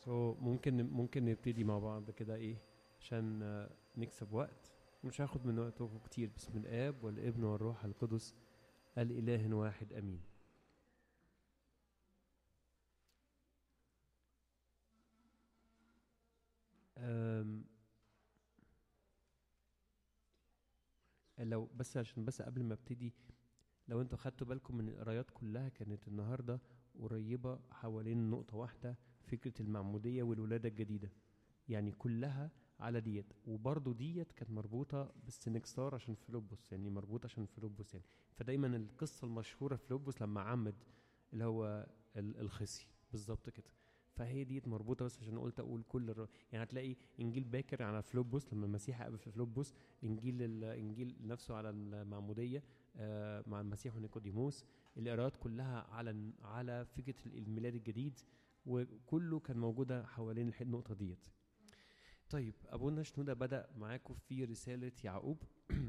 سو so, ممكن ممكن نبتدي مع بعض كده ايه عشان آه، نكسب وقت مش هاخد من وقتكم كتير بسم الاب والابن والروح القدس الاله واحد امين أم لو بس عشان بس قبل ما ابتدي لو انتوا خدتوا بالكم من القرايات كلها كانت النهارده قريبه حوالين نقطه واحده فكره المعموديه والولاده الجديده يعني كلها على ديت وبرضه ديت كانت مربوطه بالسنكسار عشان فيلبس يعني مربوطه عشان فيلبس يعني فدايما القصه المشهوره في فيلبس لما عمد اللي هو ال- الخصي بالظبط كده فهي ديت مربوطه بس عشان قلت اقول كل الر... يعني هتلاقي انجيل باكر على فيلبس لما المسيح قابل في فيلبس انجيل الانجيل نفسه على المعموديه آه، مع المسيح ونيقوديموس القراءات كلها على على فكره الميلاد الجديد وكله كان موجوده حوالين الح- النقطه ديت طيب ابونا شنوده بدا معاكم في رساله يعقوب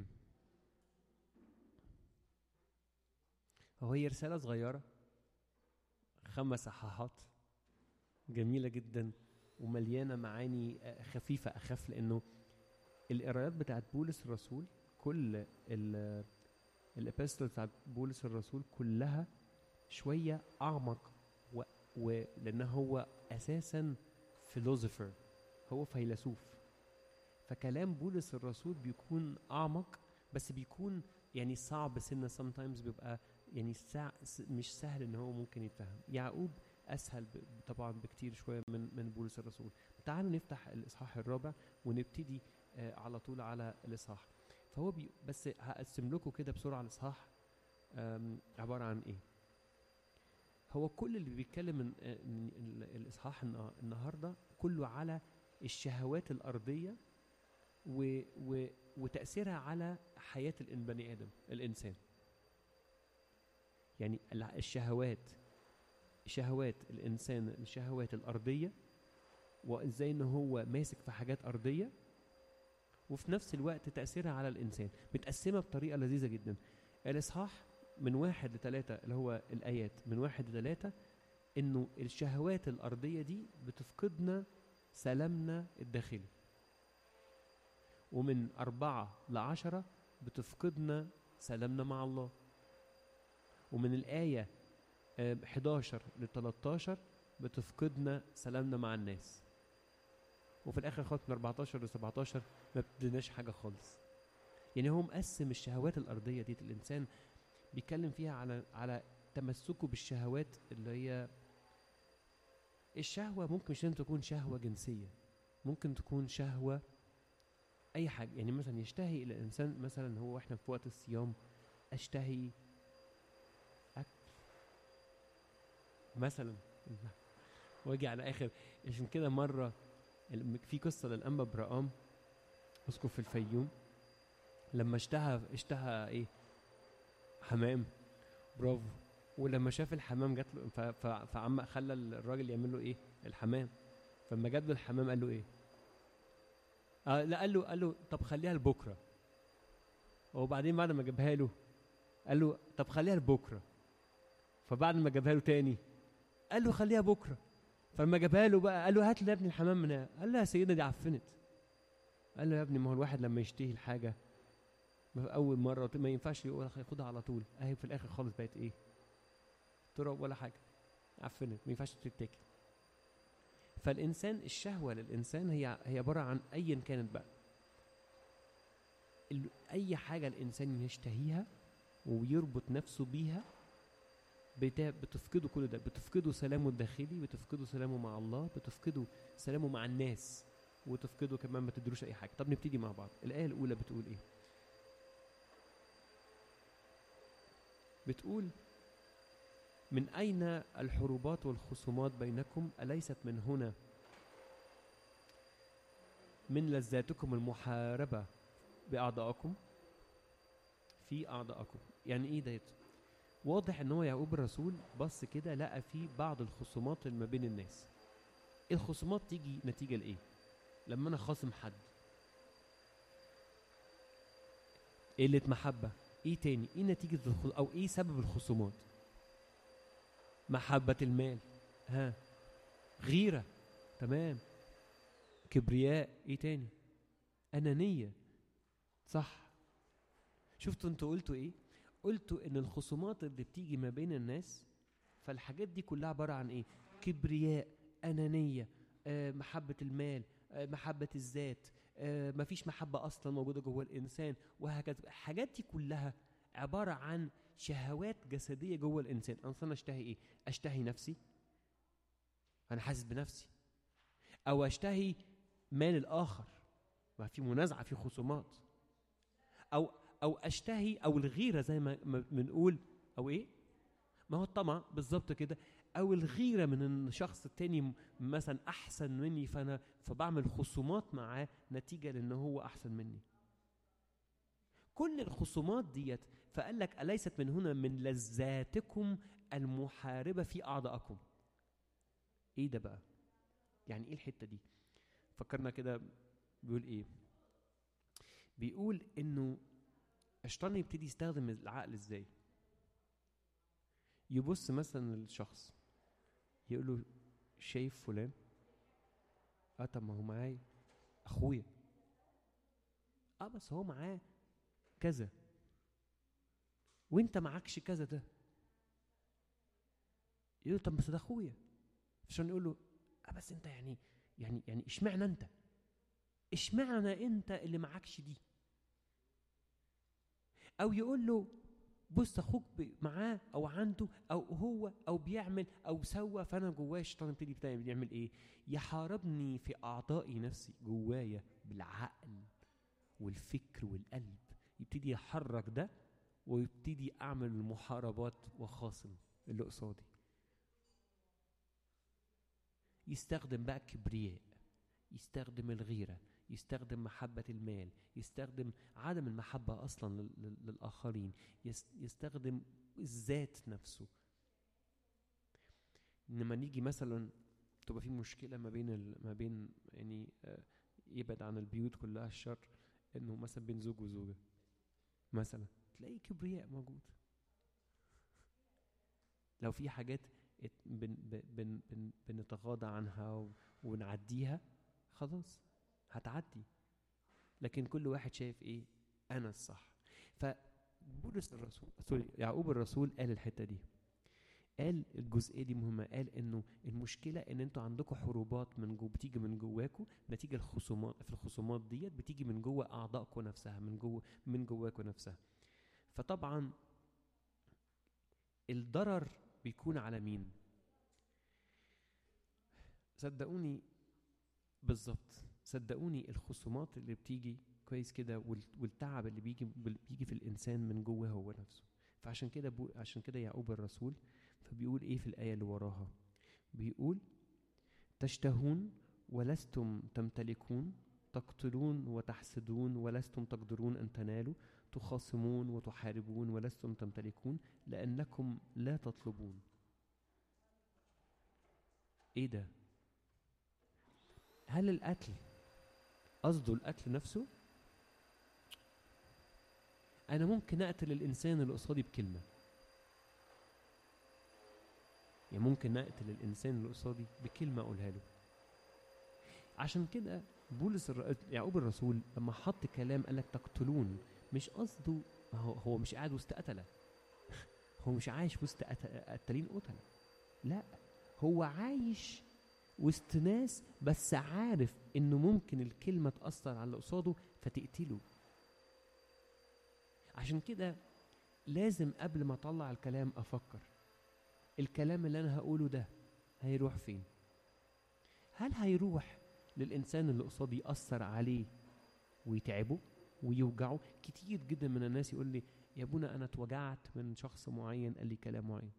هو هي رساله صغيره خمس صحاحات جميله جدا ومليانه معاني آه، خفيفه اخف لانه القرايات بتاعت بولس الرسول كل ال الابيستل بتاعت بولس الرسول كلها شويه اعمق و... و... لان هو اساسا فيلوزوفر هو فيلسوف فكلام بولس الرسول بيكون اعمق بس بيكون يعني صعب سنه sometimes بيبقى يعني سع... س- مش سهل ان هو ممكن يتفهم يعقوب اسهل ب... طبعا بكتير شويه من من بولس الرسول تعالوا نفتح الاصحاح الرابع ونبتدي آه على طول على الاصحاح فهو بي... بس هقسم لكم كده بسرعه الاصحاح آم، عباره عن ايه هو كل اللي بيتكلم من آه، من ال- الاصحاح النا- النهارده كله على الشهوات الارضيه و... و... وتاثيرها على حياه البني ادم الانسان يعني الع- الشهوات شهوات الانسان الشهوات الارضيه وازاي ان هو ماسك في حاجات ارضيه وفي نفس الوقت تاثيرها على الانسان متقسمه بطريقه لذيذه جدا الاصحاح من واحد لثلاثة اللي هو الآيات من واحد لثلاثة إنه الشهوات الأرضية دي بتفقدنا سلامنا الداخلي ومن أربعة لعشرة بتفقدنا سلامنا مع الله ومن الآية آه، 11 ل 13 بتفقدنا سلامنا مع الناس وفي الآخر خالص من 14 ل 17 ما بتديناش حاجة خالص يعني هو مقسم الشهوات الأرضية دي الإنسان بيتكلم فيها على على تمسكه بالشهوات اللي هي الشهوة ممكن مش لازم تكون شهوة جنسية ممكن تكون شهوة أي حاجة يعني مثلا يشتهي الإنسان مثلا هو إحنا في وقت الصيام أشتهي أكل مثلا واجي على آخر عشان كده مرة ال- في قصة للأنبا برقام أسقف في الفيوم لما اشتهى اشتهى إيه حمام برافو ولما شاف الحمام جات له ف- ف- فعم خلى الراجل يعمل له ايه الحمام فلما جاب له الحمام قال له ايه آه لا قال له قال له طب خليها لبكره وبعدين بعد ما جابها له قال له طب خليها لبكره فبعد ما جابها له تاني قال له خليها بكره فلما جابها له بقى قال له هات لي يا ابني الحمام من هنا قال له يا سيدنا دي عفنت قال له يا ابني ما هو الواحد لما يشتهي الحاجه ما في اول مره ما ينفعش يقول ياخدها على طول اهي في الاخر خالص بقت ايه تراب ولا حاجه عفنت ما ينفعش تتاكل فالانسان الشهوه للانسان هي هي عباره عن ايا كانت بقى ال- اي حاجه الانسان يشتهيها ويربط نفسه بيها بتا- بتفقده كل ده بتفقده سلامه الداخلي بتفقده سلامه مع الله بتفقده سلامه مع الناس وتفقده كمان ما تدروش اي حاجه طب نبتدي مع بعض الايه الاولى بتقول ايه بتقول من أين الحروبات والخصومات بينكم أليست من هنا من لذاتكم المحاربة بأعضائكم في أعضائكم يعني إيه ديت واضح ان هو يعقوب الرسول بص كده لقى في بعض الخصومات اللي ما بين الناس الخصومات تيجي نتيجة لإيه لما أنا خاصم حد قلة محبة ايه تاني ايه نتيجة الخ... او ايه سبب الخصومات محبة المال ها غيرة تمام كبرياء ايه تاني انانيه صح شفتوا انتوا قلتوا ايه قلتوا ان الخصومات اللي بتيجي ما بين الناس فالحاجات دي كلها عباره عن ايه كبرياء انانيه آه محبه المال آه محبه الذات آه مفيش محبه اصلا موجوده جوه الانسان وهكذا الحاجات دي كلها عباره عن شهوات جسديه جوه الانسان انا اشتهي ايه اشتهي نفسي انا حاسس بنفسي او اشتهي مال الاخر ما في منازعه في خصومات او او اشتهي او الغيره زي ما بنقول او ايه ما هو الطمع بالظبط كده او الغيره من الشخص التاني مثلا احسن مني فانا فبعمل خصومات معاه نتيجه لان هو احسن مني كل الخصومات ديت فقال لك اليست من هنا من لذاتكم المحاربه في اعضائكم ايه ده بقى يعني ايه الحته دي فكرنا كده بيقول ايه بيقول انه الشيطان يبتدي يستخدم العقل ازاي يبص مثلا للشخص يقول له شايف فلان اه طب ما هو معايا اخويا اه بس هو معاه كذا وانت معكش كذا ده يقول له طب بس ده اخويا عشان يقول له اه بس انت يعني يعني يعني اشمعنى انت اشمعنى انت اللي معكش دي او يقول له بص اخوك معاه او عنده او هو او بيعمل او سوى فانا جوايا الشيطان يبتدي بيعمل ايه يحاربني في اعضائي نفسي جوايا بالعقل والفكر والقلب يبتدي يحرك ده ويبتدي اعمل محاربات وخاصم اللي قصادي يستخدم بقى كبرياء يستخدم الغيره يستخدم محبة المال يستخدم عدم المحبة أصلا للآخرين يستخدم الذات نفسه لما نيجي مثلا تبقى في مشكلة ما بين ما بين يعني يبعد عن البيوت كلها الشر انه مثلا بين زوج وزوجة مثلا تلاقي كبرياء موجود لو في حاجات بن بن بن بنتغاضى عنها ونعديها خلاص هتعدي لكن كل واحد شايف ايه انا الصح فبولس الرسول سوري يعقوب الرسول قال الحته دي قال الجزئيه دي مهمه قال انه المشكله ان انتوا عندكم حروبات من جو بتيجي من جواكم نتيجه الخصومات في الخصومات ديت بتيجي من جوه اعضائكم نفسها من جوه من جواكم نفسها فطبعا الضرر بيكون على مين صدقوني بالظبط صدقوني الخصومات اللي بتيجي كويس كده والتعب اللي بيجي بيجي في الانسان من جوه هو نفسه فعشان كده بو عشان كده يعقوب الرسول فبيقول ايه في الايه اللي وراها بيقول تشتهون ولستم تمتلكون تقتلون وتحسدون ولستم تقدرون ان تنالوا تخاصمون وتحاربون ولستم تمتلكون لانكم لا تطلبون ايه ده هل القتل قصده القتل نفسه انا ممكن اقتل الانسان اللي قصادي بكلمه يعني ممكن اقتل الانسان اللي قصادي بكلمه اقولها له عشان كده بولس الر... يعقوب الرسول لما حط كلام قال لك تقتلون مش قصده هو هو مش قاعد وسط قتله هو مش عايش وسط قتالين قتله لا هو عايش وسط ناس بس عارف انه ممكن الكلمة تأثر على اللي قصاده فتقتله عشان كده لازم قبل ما اطلع الكلام افكر الكلام اللي انا هقوله ده هيروح فين هل هيروح للانسان اللي قصادي يأثر عليه ويتعبه ويوجعه كتير جدا من الناس يقول لي يا ابونا انا اتوجعت من شخص معين قال لي كلام معين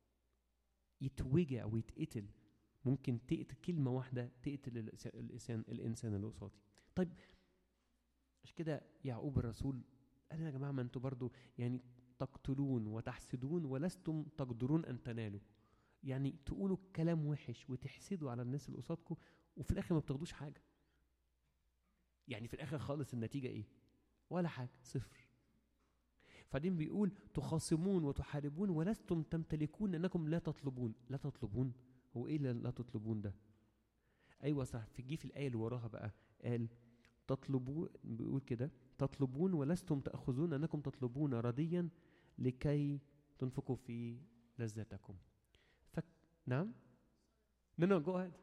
يتوجع ويتقتل ممكن تقتل كلمه واحده تقتل الانسان الانسان اللي قصادي طيب مش كده يعقوب الرسول قال يا جماعه ما انتوا برضو يعني تقتلون وتحسدون ولستم تقدرون ان تنالوا يعني تقولوا كلام وحش وتحسدوا على الناس اللي قصادكم وفي الاخر ما بتاخدوش حاجه يعني في الاخر خالص النتيجه ايه ولا حاجه صفر بعدين بيقول تخاصمون وتحاربون ولستم تمتلكون انكم لا تطلبون لا تطلبون هو ايه اللي لا تطلبون ده ايوه صح في جه في الايه اللي وراها بقى قال تطلبون بيقول كده تطلبون ولستم تاخذون انكم تطلبون رديا لكي تنفقوا في لذتكم فك... نعم no no go ahead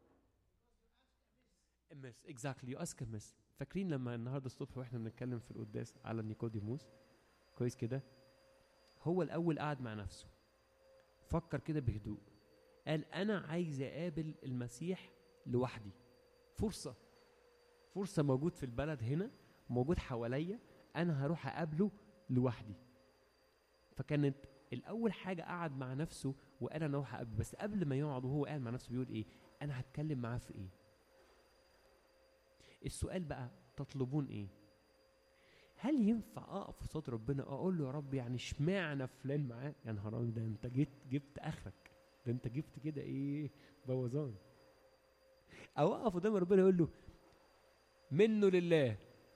miss exactly you ask a miss فاكرين لما النهارده الصبح واحنا بنتكلم في القداس على نيكوديموس كويس كده هو الاول قعد مع نفسه فكر كده بهدوء قال انا عايز اقابل المسيح لوحدي فرصه فرصه موجود في البلد هنا موجود حواليا انا هروح اقابله لوحدي فكانت الاول حاجه قعد مع نفسه وقال انا اروح اقابله بس قبل ما يقعد وهو قاعد مع نفسه بيقول ايه انا هتكلم معاه في ايه السؤال بقى تطلبون ايه هل ينفع اقف قصاد ربنا اقول له يا رب يعني اشمعنى فلان معاه يا نهار أبيض، ده انت جيت جبت اخرك ده انت جبت كده ايه بوظان او اقف قدام ربنا اقول له منه لله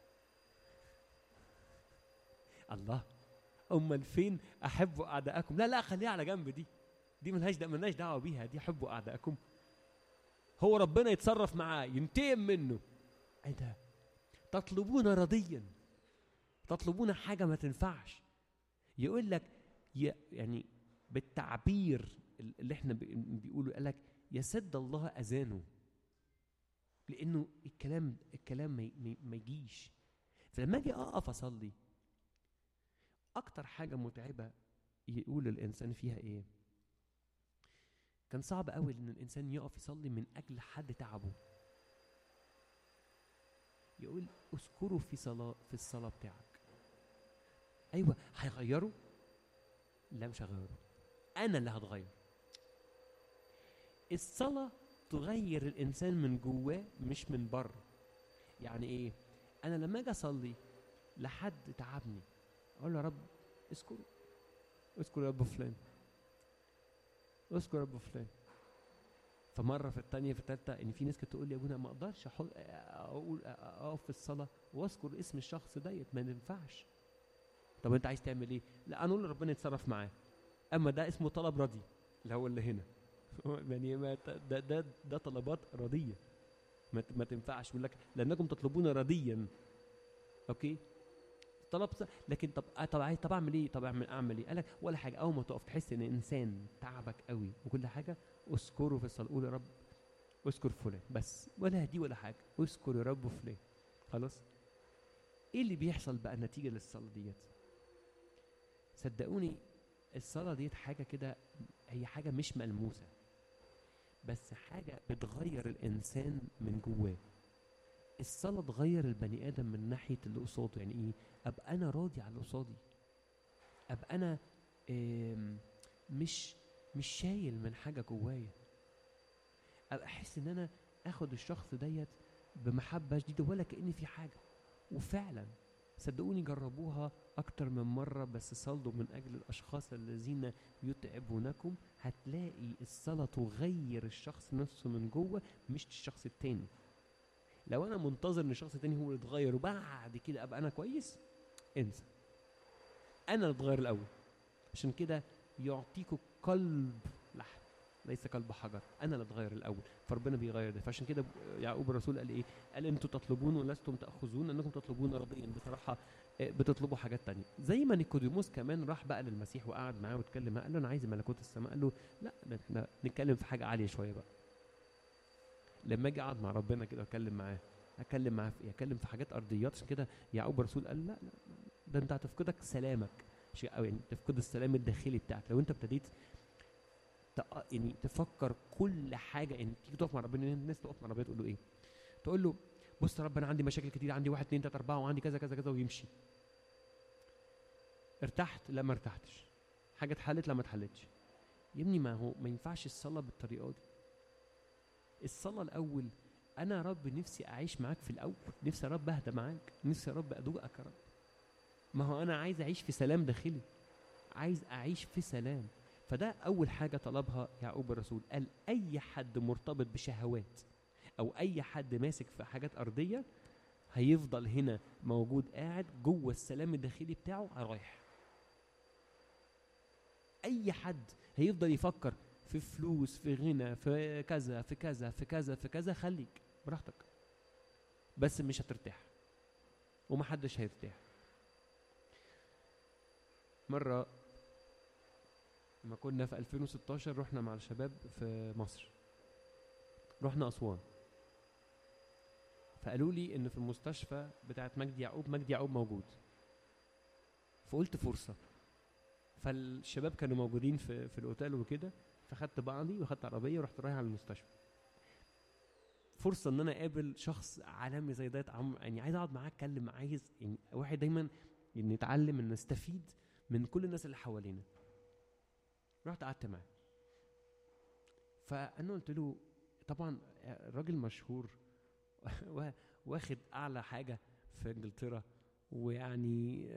الله امال فين احبوا اعداءكم لا لا خليها على جنب دي دي ملهاش دا ملهاش دعوه بيها دي حبوا اعداءكم هو ربنا يتصرف معاه ينتقم منه ايه ده تطلبون رضيا تطلبون حاجه ما تنفعش يقول لك ي- يعني بالتعبير اللي احنا بي- بيقولوا قال لك يسد الله اذانه لانه الكلام الكلام ما ي- ما ي- ما يجيش فلما اجي اقف اصلي اكتر حاجه متعبه يقول الانسان فيها ايه كان صعب قوي ان الانسان يقف يصلي من اجل حد تعبه يقول اذكره في صلاه في الصلاه بتاعك ايوه هيغيره لا مش هغيره انا اللي هتغير الصلاه تغير الانسان من جواه مش من بره يعني ايه انا لما اجي اصلي لحد تعبني اقول له يا رب اذكره اذكر يا رب فلان اذكر يا رب فلان فمره في الثانيه في الثالثه ان في ناس كانت تقول لي يا ابونا ما اقدرش أحط- اقول اقف في الصلاه واذكر اسم الشخص ديت ما ينفعش طب انت عايز تعمل ايه لا انا اقول لربنا يتصرف معاه اما ده اسمه طلب رضي اللي هو اللي هنا يعني ما ت- ده ده ده طلبات رضيه ما ت- ما تنفعش يقول لك لانكم تطلبون رضيا اوكي طلب ص- لكن طب آه طب عايز طب اعمل ايه طب اعمل اعمل ايه قال لك ولا حاجه اول ما تقف تحس ان انسان تعبك قوي وكل حاجه اذكره في الصلاه قول يا رب اذكر فلان بس ولا دي ولا حاجه اذكر يا رب فلان خلاص ايه اللي بيحصل بقى نتيجه للصلاه ديت صدقوني الصلاه ديت حاجه كده هي حاجه مش ملموسه بس حاجه بتغير الانسان من جواه الصلاه تغير البني ادم من ناحيه اللي قصاده يعني ايه ابقى انا راضي على اللي قصادي ابقى انا آم، مش مش شايل من حاجه جوايا ابقى احس ان انا اخد الشخص ديت بمحبه شديده ولا كان في حاجه وفعلا صدقوني جربوها اكتر من مره بس صلوا من اجل الاشخاص الذين يتعبونكم هتلاقي الصلاه تغير الشخص نفسه من جوه مش الشخص التاني لو انا منتظر ان الشخص التاني هو اللي يتغير وبعد كده ابقى انا كويس انسى انا اللي اتغير الاول عشان كده يعطيكم قلب لحم ليس قلب حجر انا اللي اتغير الاول فربنا بيغير ده فعشان كده يعقوب الرسول قال ايه قال انتم تطلبون ولستم تاخذون انكم تطلبون رضيا بصراحه آه، بتطلبوا حاجات تانية زي ما نيكوديموس كمان راح بقى للمسيح وقعد معاه واتكلم معاه قال له انا عايز ملكوت السماء قال له لا ده احنا نتكلم في حاجه عاليه شويه بقى لما اجي اقعد مع ربنا كده واتكلم معاه اتكلم معاه في ايه اتكلم في حاجات ارضيات عشان كده يعقوب الرسول قال لا لا ده انت هتفقدك سلامك شيء او يعني تفقد السلام الداخلي بتاعك لو انت ابتديت تق- يعني تفكر كل حاجه ان تيجي تقف مع ربنا الناس تقف مع ربنا تقول له ايه تقول له بص يا رب انا عندي مشاكل كتير عندي واحد اتنين تلاته اربعه وعندي كذا كذا كذا ويمشي ارتحت لا ما ارتحتش حاجه اتحلت لا ما اتحلتش يا ابني ما هو ما ينفعش الصلاه بالطريقه دي الصلاه الاول انا يا رب نفسي اعيش معاك في الاول نفسي يا رب اهدى معاك نفسي يا رب ادوقك يا رب ما هو انا عايز اعيش في سلام داخلي عايز اعيش في سلام فده اول حاجه طلبها يعقوب الرسول قال اي حد مرتبط بشهوات او اي حد ماسك في حاجات ارضيه هيفضل هنا موجود قاعد جوه السلام الداخلي بتاعه رايح اي حد هيفضل يفكر في فلوس في غنى في كذا في كذا في كذا في كذا خليك براحتك بس مش هترتاح ومحدش هيرتاح مرة لما كنا في 2016 رحنا مع الشباب في مصر رحنا أسوان فقالوا لي ان في المستشفى بتاعت مجدي يعقوب مجدي يعقوب موجود فقلت فرصه فالشباب كانوا موجودين في في الاوتيل وكده فخدت بعضي وخدت عربيه ورحت رايح على المستشفى فرصه ان انا اقابل شخص عالمي زي ده عم يعني عايز اقعد معاه اتكلم عايز يعني واحد دايما نتعلم ان نستفيد من كل الناس اللي حوالينا رحت قعدت معاه فانا قلت له طبعا الراجل مشهور واخد اعلى حاجه في انجلترا ويعني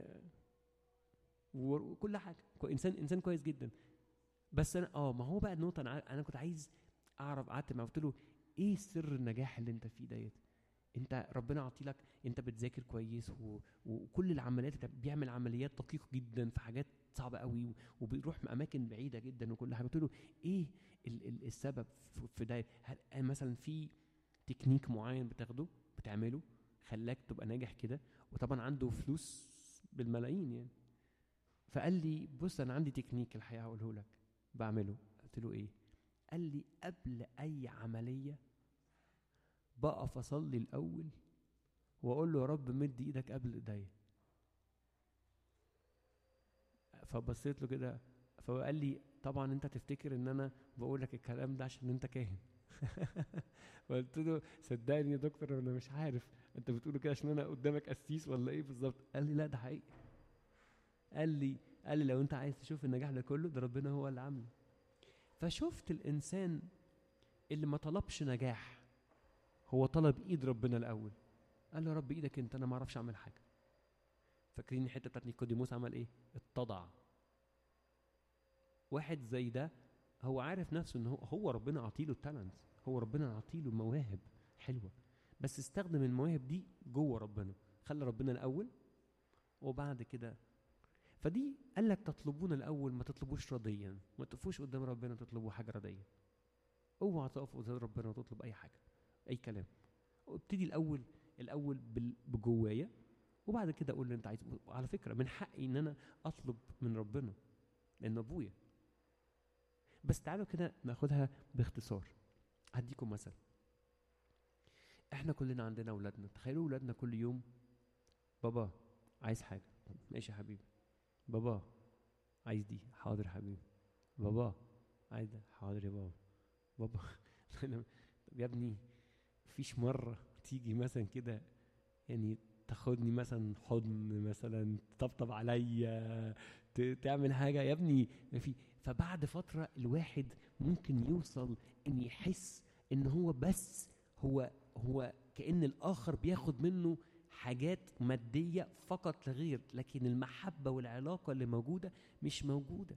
وكل حاجه انسان انسان كويس جدا بس انا اه ما هو بقى النقطه انا انا كنت عايز اعرف قعدت معاه قلت له ايه سر النجاح اللي انت فيه ديت انت ربنا عطيلك انت بتذاكر كويس و... وكل العمليات بيعمل عمليات دقيقه جدا في حاجات صعبه قوي وبيروح اماكن بعيده جدا وكل حاجه قلت له ايه ال... ال... السبب في ده هل مثلا في تكنيك معين بتاخده بتعمله خلاك تبقى ناجح كده وطبعا عنده فلوس بالملايين يعني فقال لي بص انا عندي تكنيك الحقيقه هقوله لك بعمله قلت له ايه قال لي قبل اي عمليه بقف اصلي الاول واقول له يا رب مد ايدك قبل ايديا فبصيت له كده فقال لي طبعا انت تفتكر ان انا بقول لك الكلام ده عشان انت كاهن فقلت له صدقني يا دكتور انا مش عارف انت بتقوله كده عشان انا قدامك قسيس ولا ايه بالظبط قال لي لا ده حقيقي قال لي قال لي لو انت عايز تشوف النجاح ده كله ده ربنا هو اللي عامله فشفت الانسان اللي ما طلبش نجاح هو طلب ايد ربنا الاول قال له يا رب ايدك انت انا ما اعرفش اعمل حاجه فاكرين الحته بتاعت نيكوديموس عمل ايه اتضع واحد زي ده هو عارف نفسه ان هو هو ربنا عطيله التالنت هو ربنا عطيله مواهب حلوه بس استخدم المواهب دي جوه ربنا خلى ربنا الاول وبعد كده فدي قال لك تطلبون الاول ما تطلبوش رضيا ما تقفوش قدام ربنا تطلبوا حاجه رضيه اوعى تقف قدام ربنا وتطلب اي حاجه اي كلام ابتدي الاول الاول بجوايا وبعد كده اقول اللي انت عايزه على فكره من حقي ان انا اطلب من ربنا لانه ابويا بس تعالوا كده ناخدها باختصار هديكم مثل احنا كلنا عندنا اولادنا تخيلوا اولادنا كل يوم بابا عايز حاجه ماشي يا حبيبي بابا عايز دي حاضر يا حبيبي بابا عايز ده حاضر يا بابا بابا طب يا ابني مفيش مره تيجي مثلا كده يعني تاخدني مثلا حضن مثلا تطبطب عليا تعمل حاجه يا ابني ما في فبعد فتره الواحد ممكن يوصل ان يحس ان هو بس هو هو كان الاخر بياخد منه حاجات ماديه فقط لا غير لكن المحبه والعلاقه اللي موجوده مش موجوده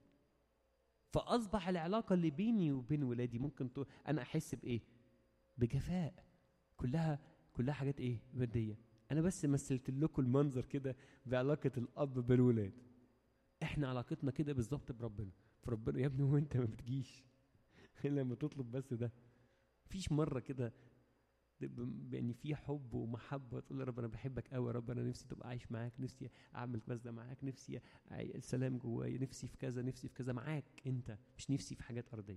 فاصبح العلاقه اللي بيني وبين ولادي ممكن ت... انا احس بايه بجفاء كلها كلها حاجات ايه ماديه انا بس مثلت لكم المنظر كده بعلاقه الاب بالولاد احنا علاقتنا كده بالظبط بربنا فربنا يا ابني وانت ما بتجيش الا لما تطلب بس ده مفيش مره كده يعني في حب ومحبه تقول يا رب انا بحبك قوي يا رب انا نفسي تبقى عايش معاك نفسي اعمل كذا معاك نفسي السلام جوايا نفسي في كذا نفسي في كذا معاك انت مش نفسي في حاجات ارضيه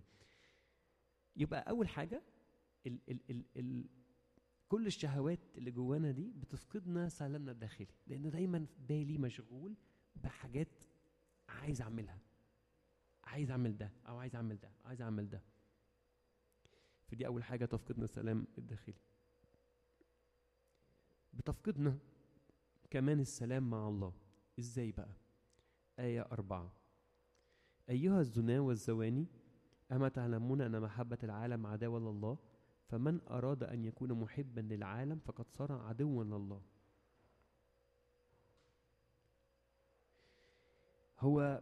يبقى اول حاجه ال ال ال ال كل الشهوات اللي جوانا دي بتفقدنا سلامنا الداخلي لان دايما بالي مشغول بحاجات عايز اعملها عايز اعمل ده او عايز اعمل ده عايز اعمل ده فدي اول حاجه تفقدنا السلام الداخلي بتفقدنا كمان السلام مع الله ازاي بقى آية أربعة أيها الزنا والزواني أما تعلمون أن محبة العالم عداوة لله فمن أراد أن يكون محبا للعالم فقد صار عدوا لله هو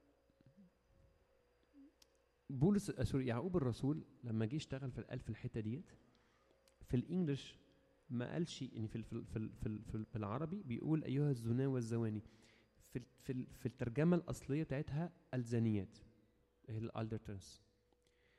بولس سوري يعقوب الرسول لما جه اشتغل في قال في الحته ديت في الانجليش ما قالش يعني في في في في, في, في العربي بيقول ايها الزنا والزواني في في في الترجمه الاصليه بتاعتها الزانيات هي الالدرتنس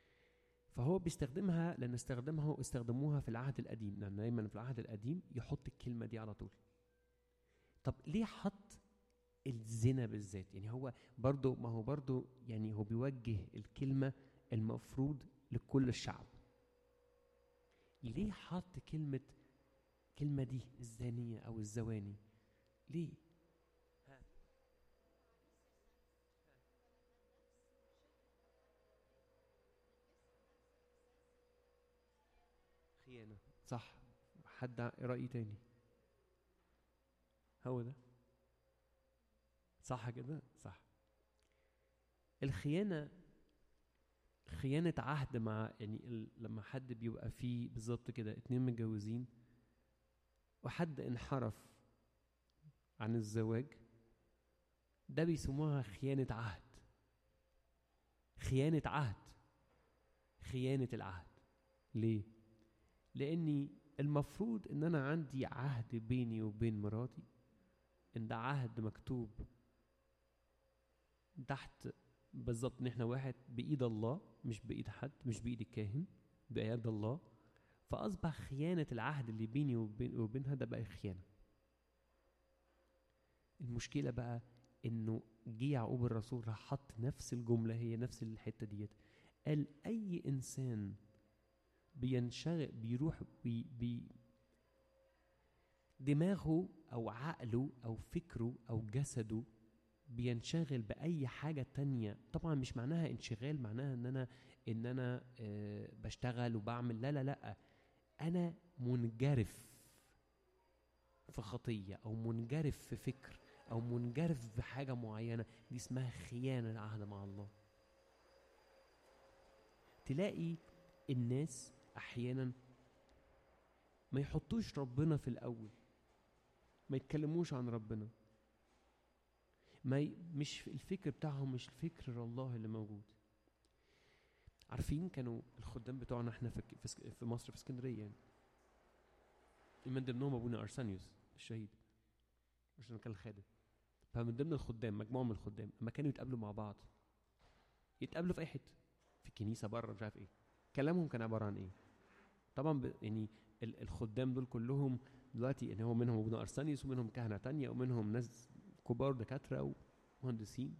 فهو بيستخدمها لان استخدمها استخدموها في العهد القديم لان دايما في العهد القديم يحط الكلمه دي على طول طب ليه حط الزنا بالذات يعني هو برضه ما هو برضه يعني هو بيوجه الكلمه المفروض لكل الشعب ليه حط كلمه كلمه دي الزانيه او الزواني ليه خيانة صح حد رأي تاني هو ده صح كده صح الخيانة خيانة عهد مع يعني لما حد بيبقى فيه بالظبط كده اتنين متجوزين وحد انحرف عن الزواج ده بيسموها خيانة عهد خيانة عهد خيانة العهد ليه؟ لأني المفروض إن أنا عندي عهد بيني وبين مراتي إن ده عهد مكتوب تحت بالظبط إن إحنا واحد بإيد الله مش بإيد حد مش بإيد الكاهن بإيد الله فأصبح خيانة العهد اللي بيني وبين وبينها ده بقى خيانة المشكلة بقى إنه جه يعقوب الرسول راح حط نفس الجملة هي نفس الحتة ديت قال أي إنسان بينشغل بيروح بي بي دماغه او عقله او فكره او جسده بينشغل باي حاجه تانية طبعا مش معناها انشغال معناها ان انا ان انا آه بشتغل وبعمل لا لا لا انا منجرف في خطيه او منجرف في فكر او منجرف بحاجه معينه دي اسمها خيانه العهد مع الله تلاقي الناس احيانا ما يحطوش ربنا في الاول ما يتكلموش عن ربنا ما ي... مش الفكر بتاعهم مش الفكر الله اللي موجود عارفين كانوا الخدام بتوعنا احنا في في مصر في اسكندريه يعني من ضمنهم ابونا ارسانيوس الشهيد عشان كان الخادم فمن ضمن الخدام مجموعه من الخدام لما كانوا يتقابلوا مع بعض يتقابلوا في اي حته في الكنيسه بره مش عارف ايه كلامهم كان عباره عن ايه طبعا ب... يعني الخدام دول كلهم دلوقتي يعني هو منهم ابن ارسانيوس ومنهم كهنه تانية ومنهم ناس كبار دكاتره ومهندسين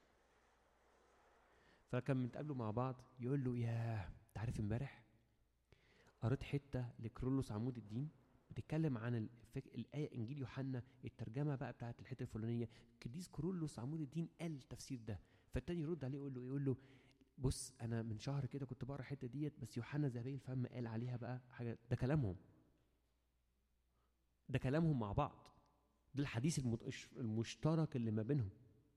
فكان بنتقابلوا مع بعض يقول له يا انت عارف امبارح قريت حته لكرولوس عمود الدين بتتكلم عن الفك... الايه انجيل يوحنا الترجمه بقى بتاعت الحته الفلانيه القديس كرولوس عمود الدين قال التفسير ده فالتاني يرد عليه يقول له يقول له بص انا من شهر كده كنت بقرا الحته ديت بس يوحنا ذهبي الفم قال عليها بقى حاجه ده كلامهم ده كلامهم مع بعض ده الحديث المشترك اللي ما بينهم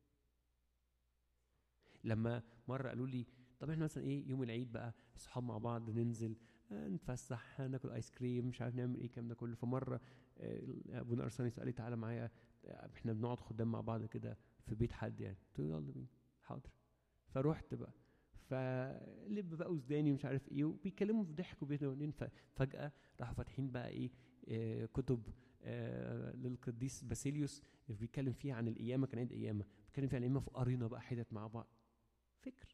لما مره قالوا لي طب احنا مثلا ايه يوم العيد بقى اصحاب مع بعض ننزل آه نتفسح ناكل ايس كريم مش عارف نعمل ايه الكلام ده كله فمره آه ابونا ارساني قال لي تعالى معايا احنا بنقعد خدام مع بعض كده في بيت حد يعني قلت له يلا بينا حاضر فروحت بقى فلب بقى وزداني ومش عارف ايه وبيتكلموا في ضحك وبيتنونين ففجاه راحوا فاتحين بقى ايه آه كتب آه للقديس باسيليوس بيتكلم فيها عن القيامه كان عيد قيامه بيتكلم فيها عن القيامه فقرينا بقى حتت مع بعض فكر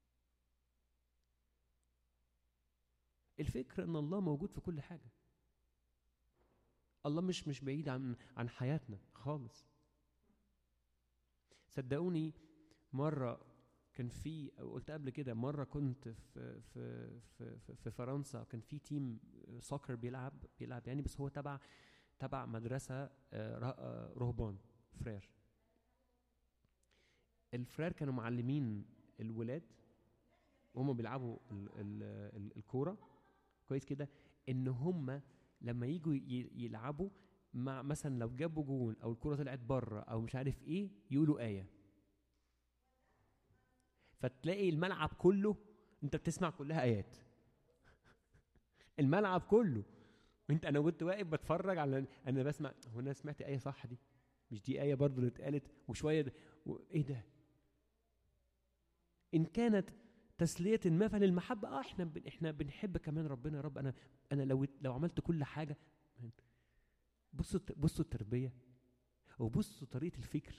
الفكر ان الله موجود في كل حاجه الله مش مش بعيد عن عن حياتنا خالص صدقوني مره كان في قلت قبل كده مره كنت في في في في, في فرنسا كان في تيم سوكر بيلعب بيلعب يعني بس هو تبع تبع مدرسه رهبان فرير الفرير كانوا معلمين الولاد وهم بيلعبوا الكوره كويس كده ان هم لما يجوا يلعبوا مع مثلا لو جابوا جون او الكوره طلعت بره او مش عارف ايه يقولوا ايه فتلاقي الملعب كله انت بتسمع كلها ايات الملعب كله انت انا كنت واقف بتفرج على انا بسمع هو انا سمعت ايه صح دي مش دي ايه برضه اللي اتقالت وشويه ده و... ايه ده ان كانت تسليه ما فللمحبه اه احنا بن... احنا بنحب كمان ربنا يا رب انا انا لو لو عملت كل حاجه بصوا بصوا التربيه وبصوا طريقه الفكر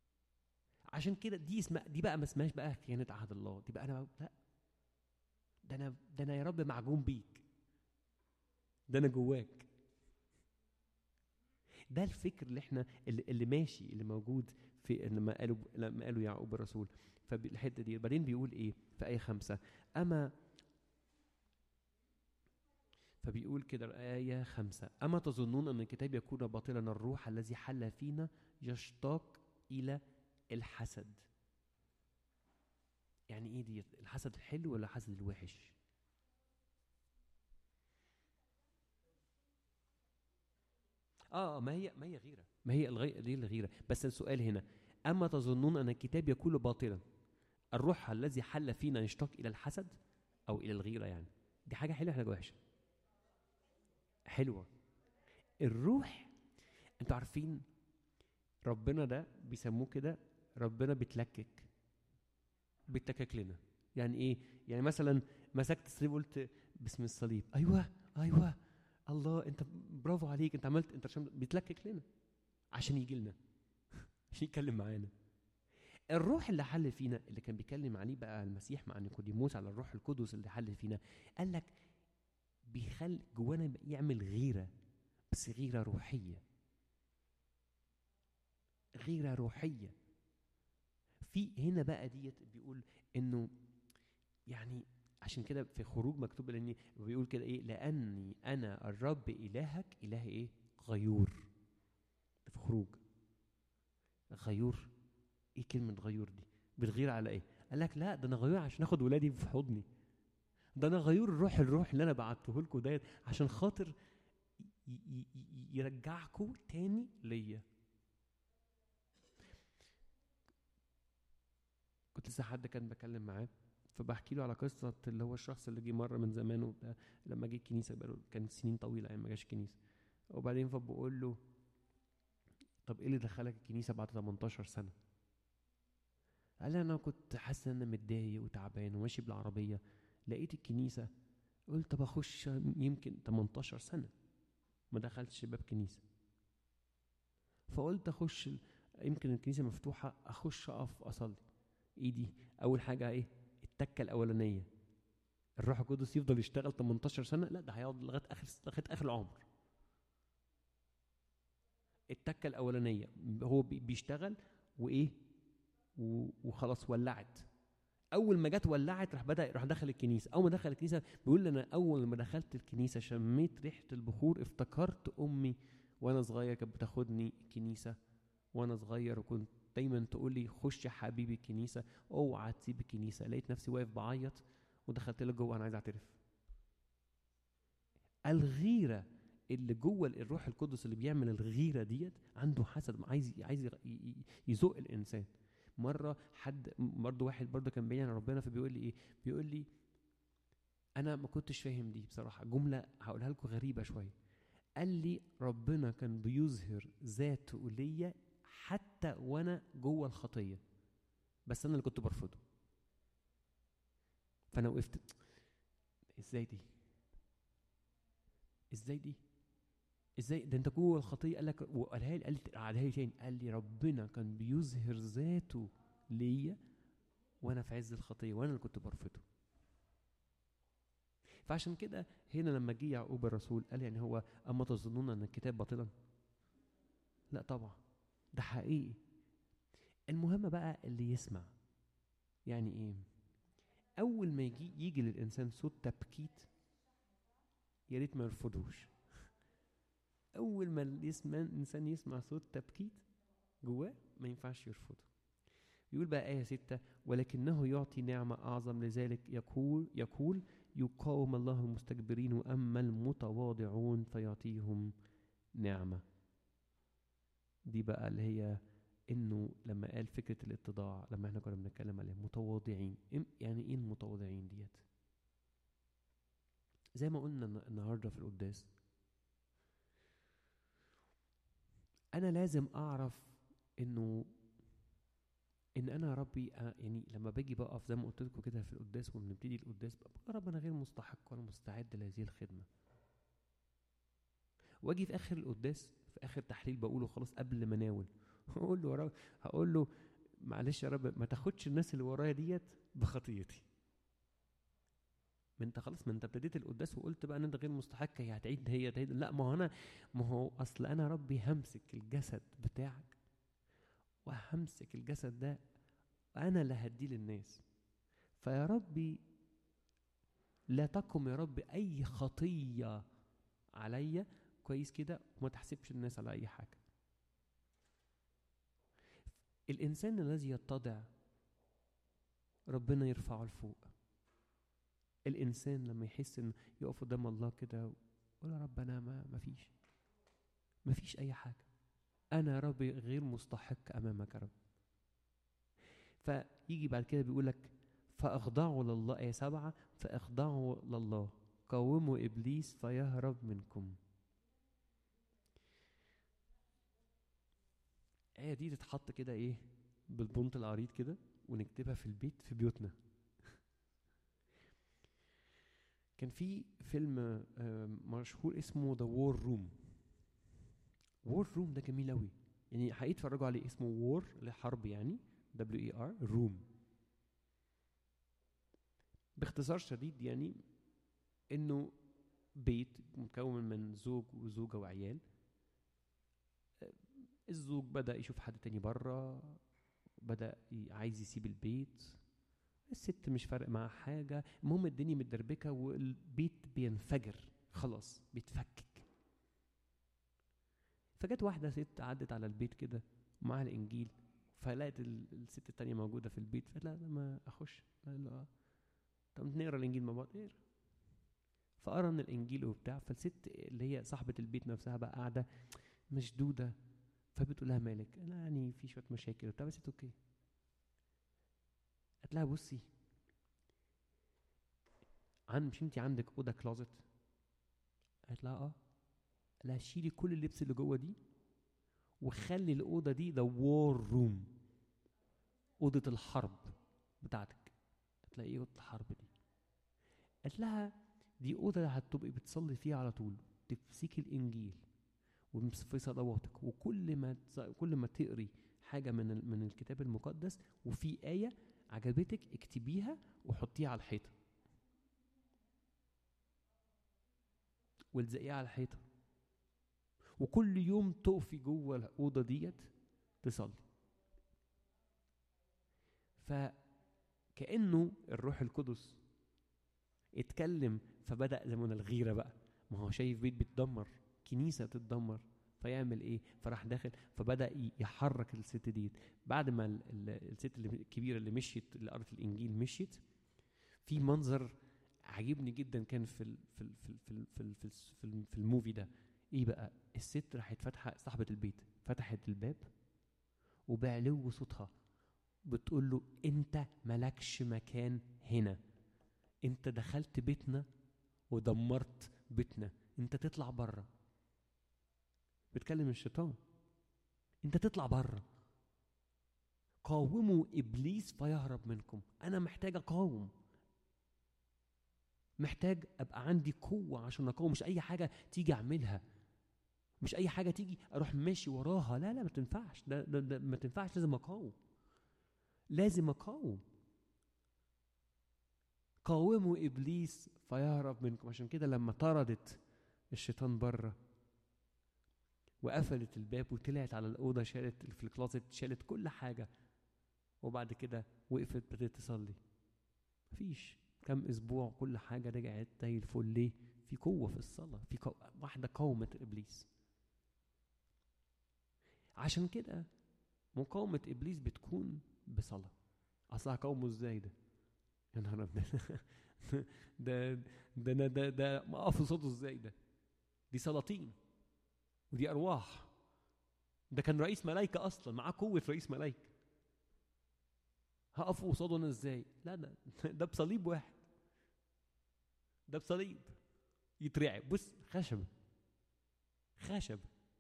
عشان كده دي اسمها دي بقى ما اسمهاش بقى خيانه عهد الله دي بقى انا لا ده انا ده انا يا رب معجون بيك ده انا جواك ده الفكر اللي احنا اللي, اللي ماشي اللي موجود في لما قالوا لما قالوا يعقوب الرسول فالحته دي بعدين بيقول ايه في ايه خمسة اما فبيقول كده الآية خمسة أما تظنون أن الكتاب يكون باطلا الروح الذي حل فينا يشتاق إلى الحسد يعني إيه دي الحسد الحلو ولا الحسد الوحش اه ما هي ما هي غيره ما هي الغي... دي الغيره بس السؤال هنا اما تظنون ان الكتاب يكون باطلا الروح الذي حل فينا يشتاق الى الحسد او الى الغيره يعني دي حاجه حلوه حاجه وحشه حلوه الروح انتوا عارفين ربنا ده بيسموه كده ربنا بيتلكك بيتلكك لنا يعني ايه يعني مثلا مسكت الصليب وقلت باسم الصليب ايوه ايوه الله انت برافو عليك انت عملت انت عشان بيتلكك لنا عشان يجي لنا عشان يتكلم معانا الروح اللي حل فينا اللي كان بيتكلم عليه بقى المسيح مع نيكوديموس على الروح القدس اللي حل فينا قال لك بيخلي جوانا يعمل غيره بس غيره روحيه غيره روحيه في هنا بقى ديت بيقول انه يعني عشان كده في خروج مكتوب لاني بيقول كده ايه لاني انا الرب الهك اله ايه غيور في خروج غيور ايه كلمه غيور دي بتغير على ايه قال لك لا ده انا غيور عشان اخد ولادي في حضني ده انا غيور الروح الروح اللي انا بعته لكم ديت عشان خاطر يرجعكم تاني ليا كنت لسه حد كان بكلم معاه فبحكي له على قصه اللي هو الشخص اللي جه مره من زمان وبتاع لما جه الكنيسه بقى كانت سنين طويله يعني ما جاش الكنيسه وبعدين فبقول له طب ايه اللي دخلك الكنيسه بعد 18 سنه قال لي انا كنت حاسس ان انا متضايق وتعبان وماشي بالعربيه لقيت الكنيسه قلت طب اخش يمكن 18 سنه ما دخلتش باب كنيسه فقلت اخش يمكن الكنيسه مفتوحه اخش اقف اصلي ايدي اول حاجه ايه التكه الاولانيه الروح القدس يفضل يشتغل 18 سنه لا ده هيقعد لغايه اخر لغايه اخر العمر التكه الاولانيه هو بيشتغل وايه وخلاص ولعت اول ما جت ولعت راح بدا راح دخل الكنيسه اول ما دخل الكنيسه بيقول لي انا اول ما دخلت الكنيسه شميت ريحه البخور افتكرت امي وانا صغير كانت بتاخدني الكنيسه وانا صغير وكنت دايما تقول لي خش يا حبيبي الكنيسه اوعى تسيب الكنيسه لقيت نفسي واقف بعيط ودخلت لك جوه انا عايز اعترف الغيره اللي جوه الروح القدس اللي بيعمل الغيره ديت عنده حسد عايز عايز يزق الانسان مره حد برضه واحد برضه كان بعيد عن ربنا فبيقول لي ايه بيقول لي انا ما كنتش فاهم دي بصراحه جمله هقولها لكم غريبه شويه قال لي ربنا كان بيظهر ذاته ليا حتى وانا جوه الخطيه بس انا اللي كنت برفضه فانا وقفت ازاي دي ازاي دي ازاي ده انت جوه الخطيه قال لك وقالها لي قال لي قعدها لي تاني قال لي ربنا كان بيظهر ذاته ليا وانا في عز الخطيه وانا اللي كنت برفضه فعشان كده هنا لما جه يعقوب الرسول قال يعني هو اما تظنون ان الكتاب باطلا لا طبعا ده حقيقي المهم بقى اللي يسمع يعني ايه اول ما يجي يجي للانسان صوت تبكيت يا ريت ما يرفضوش اول ما يسمع الانسان يسمع صوت تبكيت جواه ما ينفعش يرفضه يقول بقى آية ستة ولكنه يعطي نعمة أعظم لذلك يقول يقول يقاوم الله المستكبرين وأما المتواضعون فيعطيهم نعمة دي بقى اللي هي انه لما قال فكره الاتضاع لما احنا كنا بنتكلم عليها متواضعين يعني ايه المتواضعين ديت زي ما قلنا النهارده في القداس انا لازم اعرف انه ان انا يا ربي يعني لما باجي بقف زي ما قلت لكم كده في القداس وبنبتدي القداس بقى يا رب انا غير مستحق وانا مستعد لهذه الخدمه واجي في اخر القداس في اخر تحليل بقوله خلاص قبل ما اناول هقول له ورا هقول له معلش يا رب ما تاخدش الناس اللي ورايا ديت بخطيتي ما انت خلاص ما انت ابتديت القداس وقلت بقى ان انت غير مستحق هي هتعيد هي تعيد لا ما هو انا ما هو اصل انا ربي همسك الجسد بتاعك وهمسك الجسد ده انا اللي هديه للناس فيا ربي لا تقم يا رب اي خطيه عليا كويس كده وما تحسبش الناس على اي حاجه الانسان الذي يتضع ربنا يرفعه لفوق الانسان لما يحس ان يقف قدام الله كده يقول يا رب انا ما ما فيش ما فيش اي حاجه انا يا رب غير مستحق امامك يا رب فيجي بعد كده بيقول لك فاخضعوا لله ايه سبعه فاخضعوا لله قاوموا ابليس فيهرب منكم الآية دي تتحط كده إيه بالبنط العريض كده ونكتبها في البيت في بيوتنا كان في فيلم مشهور اسمه ذا وور روم وور روم ده جميل أوي يعني حقيقي اتفرجوا عليه اسمه وور لحرب يعني دبليو اي ار روم باختصار شديد يعني انه بيت مكون من زوج وزوجة وعيال الزوج بدأ يشوف حد تاني بره بدأ عايز يسيب البيت الست مش فارق معاها حاجة المهم الدنيا متدربكة والبيت بينفجر خلاص بيتفكك فجت واحدة ست عدت على البيت كده معاها الإنجيل فلقت الست التانية موجودة في البيت فقالت لا ما أخش لا لا طب نقرا الإنجيل مع بعض اقرا فقرا من الإنجيل وبتاع فالست اللي هي صاحبة البيت نفسها بقى قاعدة مشدودة فبتقول لها مالك انا يعني في شويه مشاكل وبتاع بس اوكي قالت لها بصي عن مش انت عندك اوضه كلوزت قالت لها اه لا شيلي كل اللبس اللي جوه دي وخلي الاوضه دي ذا وور روم اوضه الحرب بتاعتك قالت لها ايه اوضه الحرب دي قالت لها دي اوضه هتبقي بتصلي فيها على طول تمسكي الانجيل وفي صلواتك وكل ما كل ما تقري حاجه من من الكتاب المقدس وفي ايه عجبتك اكتبيها وحطيها على الحيطه والزقيها على الحيطه وكل يوم تقفي جوه الاوضه ديت تصلي فكانه الروح القدس اتكلم فبدا زمن الغيره بقى ما هو شايف بيت بيتدمر كنيسه تتدمر فيعمل ايه فراح داخل فبدا يحرك الست دي بعد ما ال ال الست اللي الكبيره اللي مشيت اللي قرت الانجيل مشيت في منظر عجبني جدا كان في ال في ال في ال في ال في, ال في, ال في الموفي ده ايه بقى الست راحت فاتحه صاحبه البيت فتحت الباب وبعلو صوتها بتقول له انت ملكش مكان هنا انت دخلت بيتنا ودمرت بيتنا انت تطلع بره بتكلم الشيطان انت تطلع بره قاوموا ابليس فيهرب منكم انا محتاج اقاوم محتاج ابقى عندي قوه عشان اقاوم مش اي حاجه تيجي اعملها مش اي حاجه تيجي اروح ماشي وراها لا لا ما تنفعش ده, ده, ده ما تنفعش لازم اقاوم لازم اقاوم قاوموا ابليس فيهرب منكم عشان كده لما طردت الشيطان بره وقفلت الباب وطلعت على الاوضه شالت في الكلوزت شالت كل حاجه وبعد كده وقفت بدات تصلي مفيش كم اسبوع كل حاجه رجعت زي الفل ليه في قوه في الصلاه في قو... واحده قاومت ابليس عشان كده مقاومه ابليس بتكون بصلاه اصل هقاومه ازاي ده يا نهار ابيض ده ده ده ده ده ما اقف قصاده ازاي ده دي سلاطين ودي ارواح ده كان رئيس ملائكه اصلا معاه قوه رئيس ملائكه هقف قصاده انا ازاي لا ده ده بصليب واحد ده بصليب يترعب بص خشب خشب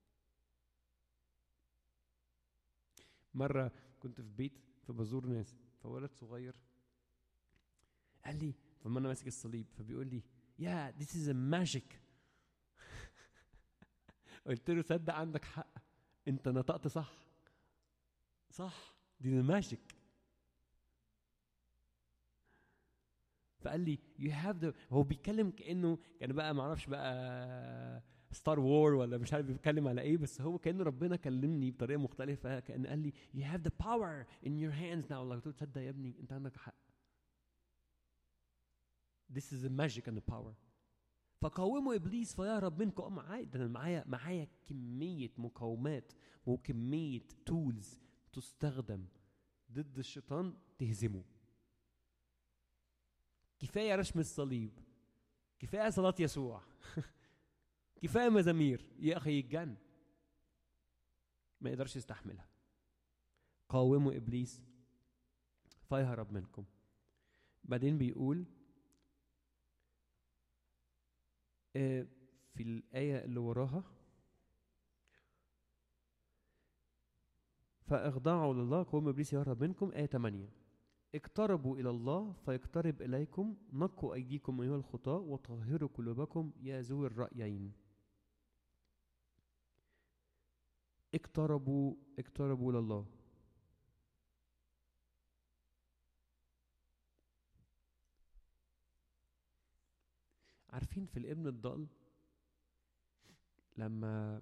مرة كنت في بيت فبزور ناس فولد صغير قال لي فما انا ماسك الصليب فبيقول لي يا yeah, this is a magic قلت له صدق عندك حق انت نطقت صح صح دي الماجيك فقال لي you have the هو بيتكلم كانه كان بقى ما اعرفش بقى ستار وور ولا مش عارف بيتكلم على ايه بس هو كانه ربنا كلمني بطريقه مختلفه كان قال لي you have the power in your hands now قلت له تصدق يا ابني انت عندك حق This is the magic and the power فقاوموا ابليس فيهرب منكم معايا ده انا معايا معايا كميه مقاومات وكميه تولز تستخدم ضد الشيطان تهزمه كفايه رشم الصليب كفايه صلاه يسوع كفايه مزامير يا اخي يتجن ما يقدرش يستحملها قاوموا ابليس فيهرب منكم بعدين بيقول آه، في الآية اللي وراها فاخضعوا لله قوم ابليس يهرب منكم آية 8 اقتربوا إلى الله فيقترب إليكم نقوا أيديكم أيها الخطاة وطهروا قلوبكم يا ذوي الرأيين اقتربوا اقتربوا إلى الله عارفين في الابن الضال لما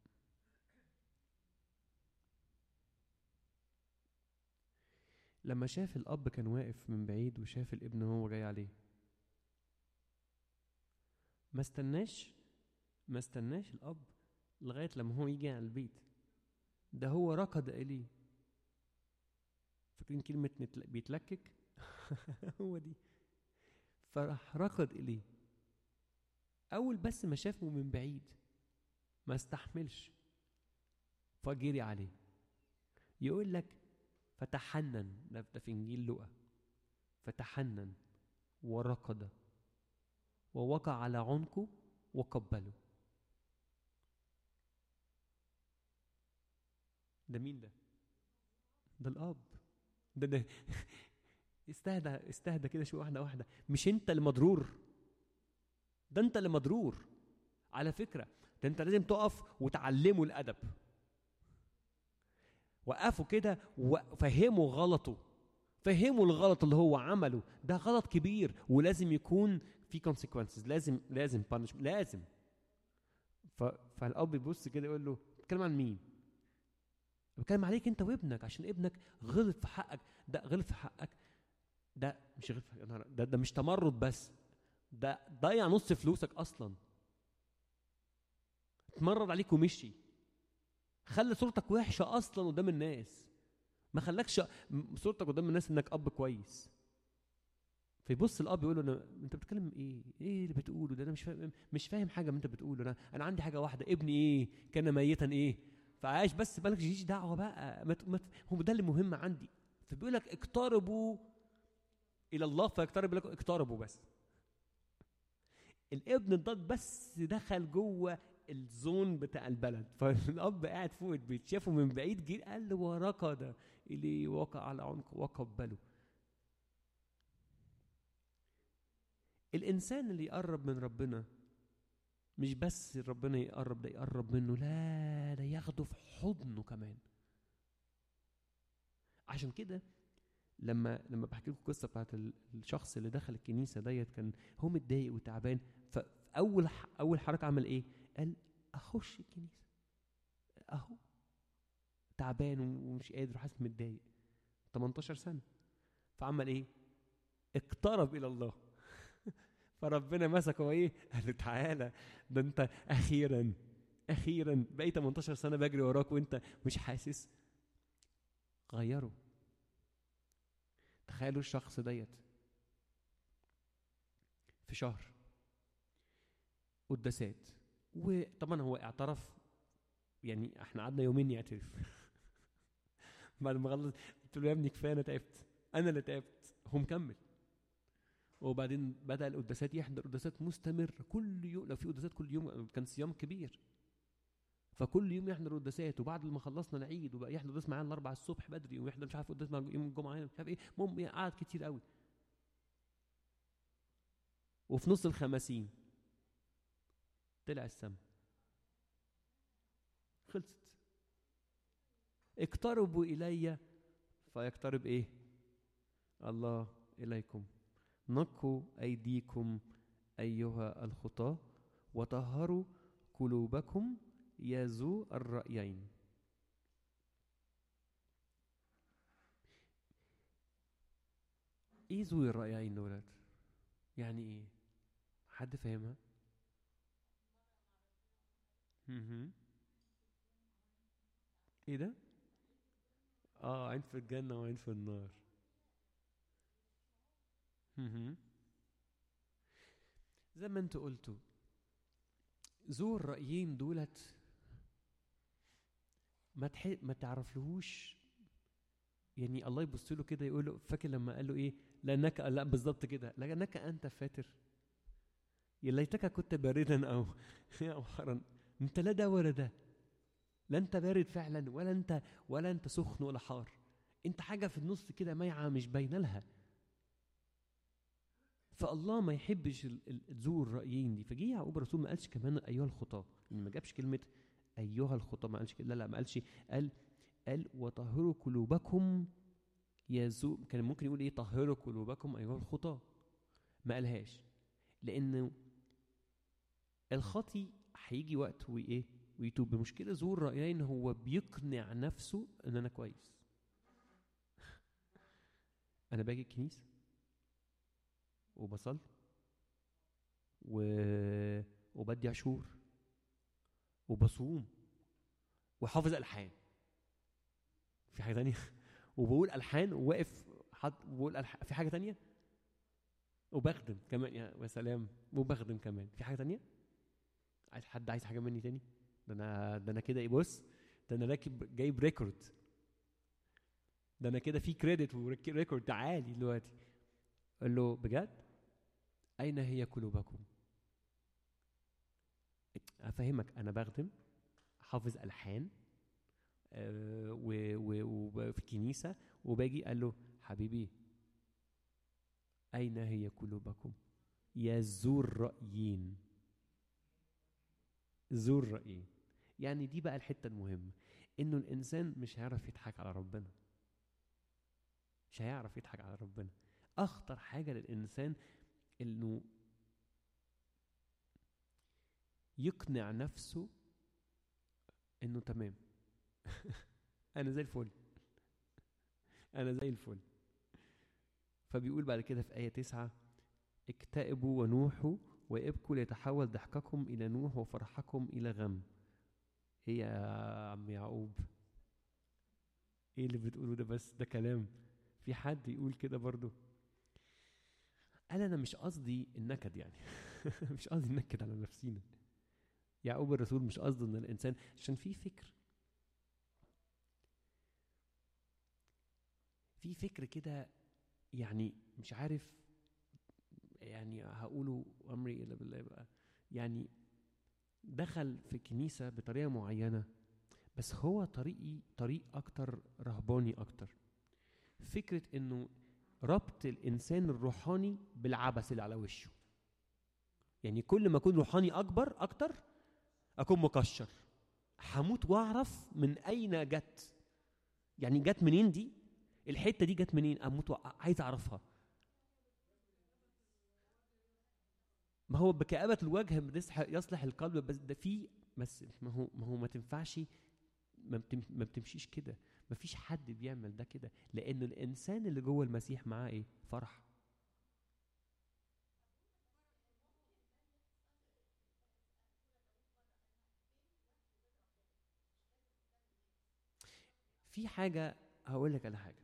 لما شاف الأب كان واقف من بعيد وشاف الابن وهو جاي عليه ما استناش ما استناش الأب لغاية لما هو يجي على البيت ده هو ركض إليه فاكرين كلمة نتل... بيتلكك هو دي فراح ركض إليه أول بس ما شافه من بعيد ما استحملش فجري عليه يقول لك فتحنن ده ده في إنجيل لوقا فتحنن وركض ووقع على عنقه وقبله ده مين ده؟ ده الأب ده ده استهدى استهدى كده شوية واحدة واحدة مش أنت اللي مضرور ده أنت اللي مضرور على فكرة ده أنت لازم تقف وتعلمه الأدب وقفوا كده وفهموا غلطه فهموا الغلط اللي هو عمله ده غلط كبير ولازم يكون في consequences لازم لازم punishment لازم ف... فالاب يبص كده يقول له بتكلم عن مين؟ بتكلم عليك انت وابنك عشان ابنك غلط في حقك ده غلط في حقك ده مش غلط في حقك ده ده مش تمرد بس ده ضيع نص فلوسك اصلا اتمرد عليك ومشي خلى صورتك وحشه اصلا قدام الناس ما خلاكش م- صورتك قدام الناس انك اب كويس فيبص الاب يقول له أنا انت بتتكلم ايه؟ ايه اللي بتقوله ده انا مش فاهم مش فاهم حاجه من انت بتقوله انا انا عندي حاجه واحده ابني ايه؟ كان ميتا ايه؟ فعايش بس مالكش جيش دعوه بقى ما ت- ما ت- هو ده اللي مهم عندي فبيقول لك اقتربوا الى الله فيقترب لكم اقتربوا بس الابن الضال بس دخل جوه الزون بتاع البلد فالاب قاعد فوق البيت شافه من بعيد جه قال له وركض اليه وقع على عنقه وقبله الانسان اللي يقرب من ربنا مش بس ربنا يقرب ده يقرب منه لا ده ياخده في حضنه كمان عشان كده لما لما بحكي لكم القصه بتاعت ال- الشخص اللي دخل الكنيسه ديت كان هو متضايق وتعبان فاول ح- اول حركه عمل ايه؟ قال اخش الكنيسه اهو تعبان ومش قادر وحاسس متضايق 18 سنه فعمل ايه؟ اقترب الى الله فربنا مسكه ايه؟ قال له تعالى ده انت اخيرا اخيرا بقيت 18 سنه بجري وراك وانت مش حاسس غيره تخيلوا الشخص ديت في شهر قداسات وطبعا هو اعترف يعني احنا قعدنا يومين يعترف بعد ما خلص قلت له يا ابني كفايه انا تعبت انا اللي تعبت هو مكمل وبعدين بدا القداسات يحضر قداسات مستمر كل يوم لو في قداسات كل يوم كان صيام كبير فكل يوم يحضر قداسات وبعد ما خلصنا العيد وبقى يحضر قداس معانا الاربع الصبح بدري ويحضر مش عارف قداس مع يوم الجمعه مش عارف ايه المهم قعد كتير قوي وفي نص الخمسين طلع السما خلصت اقتربوا الي فيقترب ايه الله اليكم نقوا أيديكم أيها الخطاة وطهروا قلوبكم يا ذو الرأيين ايه ذو الرأيين دولت يعني ايه حد فاهمها مهم. ايه ده اه عين في الجنة وعين في النار مهم. زي ما انتوا قلتوا ذو الرأيين دولت ما تح... ما تعرفلهوش يعني الله يبص له كده يقول له فاكر لما قال له ايه لانك لا بالظبط كده لانك انت فاتر يا ليتك كنت باردا او او حرا انت لا ده ولا ده لا انت بارد فعلا ولا انت ولا انت سخن ولا حار انت حاجه في النص كده مايعه مش باينه لها فالله ما يحبش ال- ال- ذو الرايين دي فجه يعقوب الرسول ما قالش كمان ايها الخطاه يعني ما جابش كلمه ايها الخطاه ما قالش كده لا لا ما قالش قال قال وطهروا قلوبكم يا ذو كان ممكن يقول ايه طهروا قلوبكم ايها الخطاه ما قالهاش لانه الخطي هيجي وقت وايه ويتوب المشكله ذو الرايين هو بيقنع نفسه ان انا كويس انا باجي الكنيسه وبصلي و... وبدي عشور وبصوم وحافظ الحان في حاجه تانية وبقول الحان وواقف حط بقول ألحان. في حاجه تانية وبخدم كمان يا يا سلام وبخدم كمان في حاجه تانية عايز حد عايز حاجه مني تاني ده انا ده انا كده ايه بص ده انا راكب جايب ريكورد ده انا كده في كريدت وريكورد عالي دلوقتي قال له بجد اين هي قلوبكم افهمك انا بخدم حافظ الحان آه، و- و- وفي الكنيسه وباجي قال له حبيبي اين هي قلوبكم يا ذو الرايين ذو الرايين يعني دي بقى الحته المهمه انه الانسان مش هيعرف يضحك على ربنا مش هيعرف يضحك على ربنا اخطر حاجه للانسان انه يقنع نفسه انه تمام انا زي الفل انا زي الفل فبيقول بعد كده في آية تسعة اكتئبوا ونوحوا وابكوا ليتحول ضحككم إلى نوح وفرحكم إلى غم إيه يا عم يعقوب إيه اللي بتقوله ده بس ده كلام في حد يقول كده برضو قال أنا مش قصدي النكد يعني مش قصدي ننكد على نفسينا يعقوب الرسول مش قصده ان الانسان عشان في فكر في فكر كده يعني مش عارف يعني هقوله امري الا بالله بقى يعني دخل في الكنيسه بطريقه معينه بس هو طريقي طريق اكتر رهباني اكتر فكره انه ربط الانسان الروحاني بالعبث اللي على وشه يعني كل ما اكون روحاني اكبر اكتر اكون مكشر هموت واعرف من اين جت يعني جت منين دي الحته دي جت منين اموت وع- عايز اعرفها ما هو بكآبة الوجه بتصح- يصلح القلب بس ده في بس ما هو ما هو ما تنفعش ما, بتم ما بتمشيش كده ما فيش حد بيعمل ده كده لان الانسان اللي جوه المسيح معاه ايه فرح في حاجة هقول لك على حاجة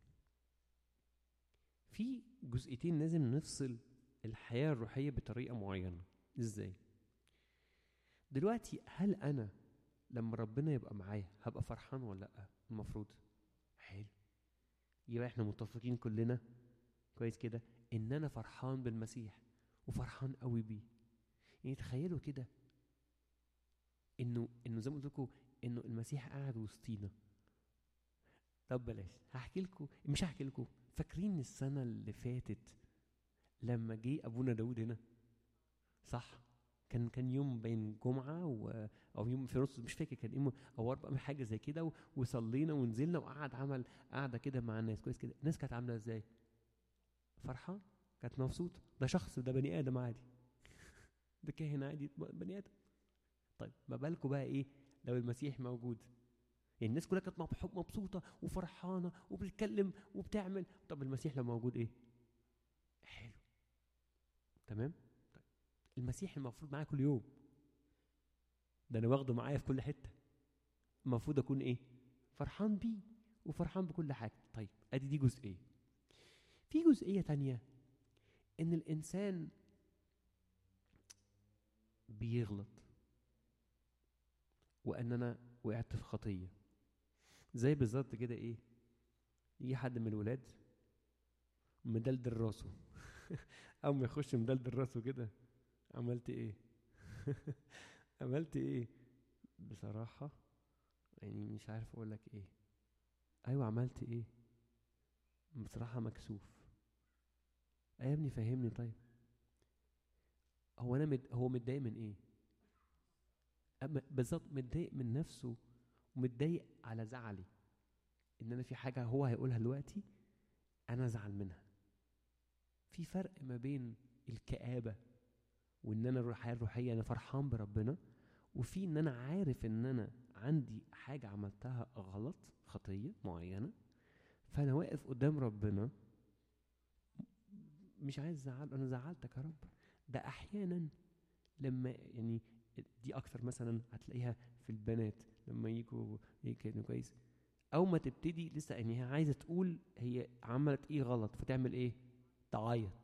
في جزئيتين لازم نفصل الحياة الروحية بطريقة معينة ازاي دلوقتي هل انا لما ربنا يبقى معايا هبقى فرحان ولا لا المفروض حلو يبقى احنا متفقين كلنا كويس كده ان انا فرحان بالمسيح وفرحان قوي بيه يعني تخيلوا كده انه انه زي ما قلت لكم انه المسيح قاعد وسطينا طب بلاش هحكي لكم مش هحكي لكم فاكرين السنة اللي فاتت لما جه أبونا داود هنا صح كان كان يوم بين جمعة و... أو يوم في نص مش فاكر كان يوم أو أربع حاجة زي كده و... وصلينا ونزلنا وقعد عمل قعدة كده مع الناس كويس كده الناس كانت عاملة إزاي؟ فرحان كانت مبسوطه ده شخص ده بني ادم عادي ده كاهن عادي بني ادم طيب ما بالكم بقى ايه لو المسيح موجود يعني الناس كلها كانت مبسوطه وفرحانه وبتتكلم وبتعمل طب المسيح لو موجود ايه حلو تمام طيب المسيح المفروض معايا كل يوم ده انا واخده معايا في كل حته المفروض اكون ايه فرحان بيه وفرحان بكل حاجه طيب ادي دي جزئيه في جزئيه تانية ان الانسان بيغلط وان انا وقعت في خطيه زي بالظبط كده ايه يجي حد من الولاد مدلدل راسه اول ما يخش مدلدل راسه كده عملت ايه عملت ايه بصراحه يعني مش عارف اقول لك ايه ايوه عملت ايه بصراحه مكسوف ايه يا ابني فهمني طيب هو انا مد... هو متضايق من ايه بالظبط متضايق من نفسه ومتضايق على زعلي ان انا في حاجه هو هيقولها دلوقتي انا ازعل منها في فرق ما بين الكآبة وان انا الحياة الروحية انا فرحان بربنا وفي ان انا عارف ان انا عندي حاجة عملتها غلط خطية معينة فانا واقف قدام ربنا مش عايز زعل انا زعلتك يا رب ده احيانا لما يعني دي اكتر مثلا هتلاقيها في البنات لما يجوا كانوا كويس اول ما تبتدي لسه يعني هي عايزه تقول هي عملت ايه غلط فتعمل ايه تعيط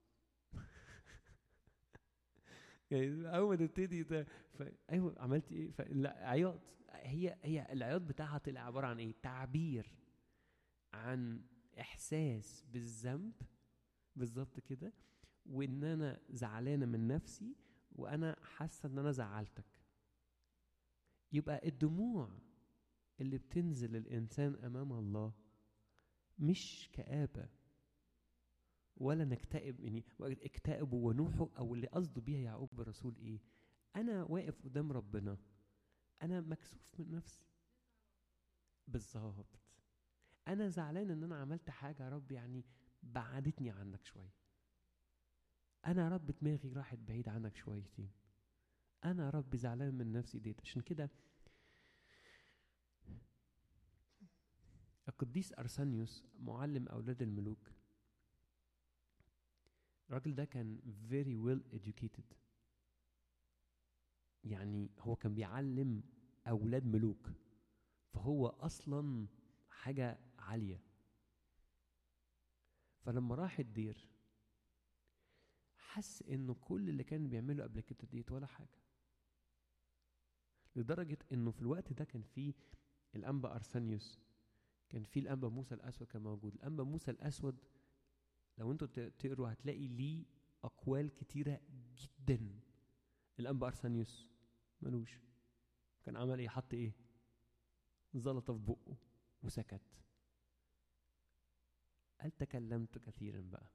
يعني اول ما تبتدي ت... ف... ايوه عملت ايه ف... لا عياط هي هي العياط بتاعها طلع عباره عن ايه تعبير عن احساس بالذنب بالظبط كده وان انا زعلانه من نفسي وانا حاسه ان انا زعلتك يبقى الدموع اللي بتنزل الانسان امام الله مش كآبة ولا نكتئب يعني اكتئبوا ونوحوا او اللي قصده بيها يعقوب الرسول ايه انا واقف قدام ربنا انا مكسوف من نفسي بالظبط انا زعلان ان انا عملت حاجه يا رب يعني بعدتني عنك شويه انا يا رب دماغي راحت بعيد عنك شويتين انا يا رب زعلان من نفسي ديت عشان كده القديس ارسانيوس معلم اولاد الملوك الراجل ده كان very well educated يعني هو كان بيعلم اولاد ملوك فهو اصلا حاجه عاليه فلما راح الدير حس انه كل اللي كان بيعمله قبل كده ديت ولا حاجه لدرجه انه في الوقت ده كان في الانبا ارسانيوس كان في الانبا موسى الاسود كان موجود الانبا موسى الاسود لو انتوا تقروا هتلاقي ليه اقوال كتيره جدا الانبا ارسانيوس ملوش كان عمل ايه حط ايه زلطه في بقه وسكت قال تكلمت كثيرا بقى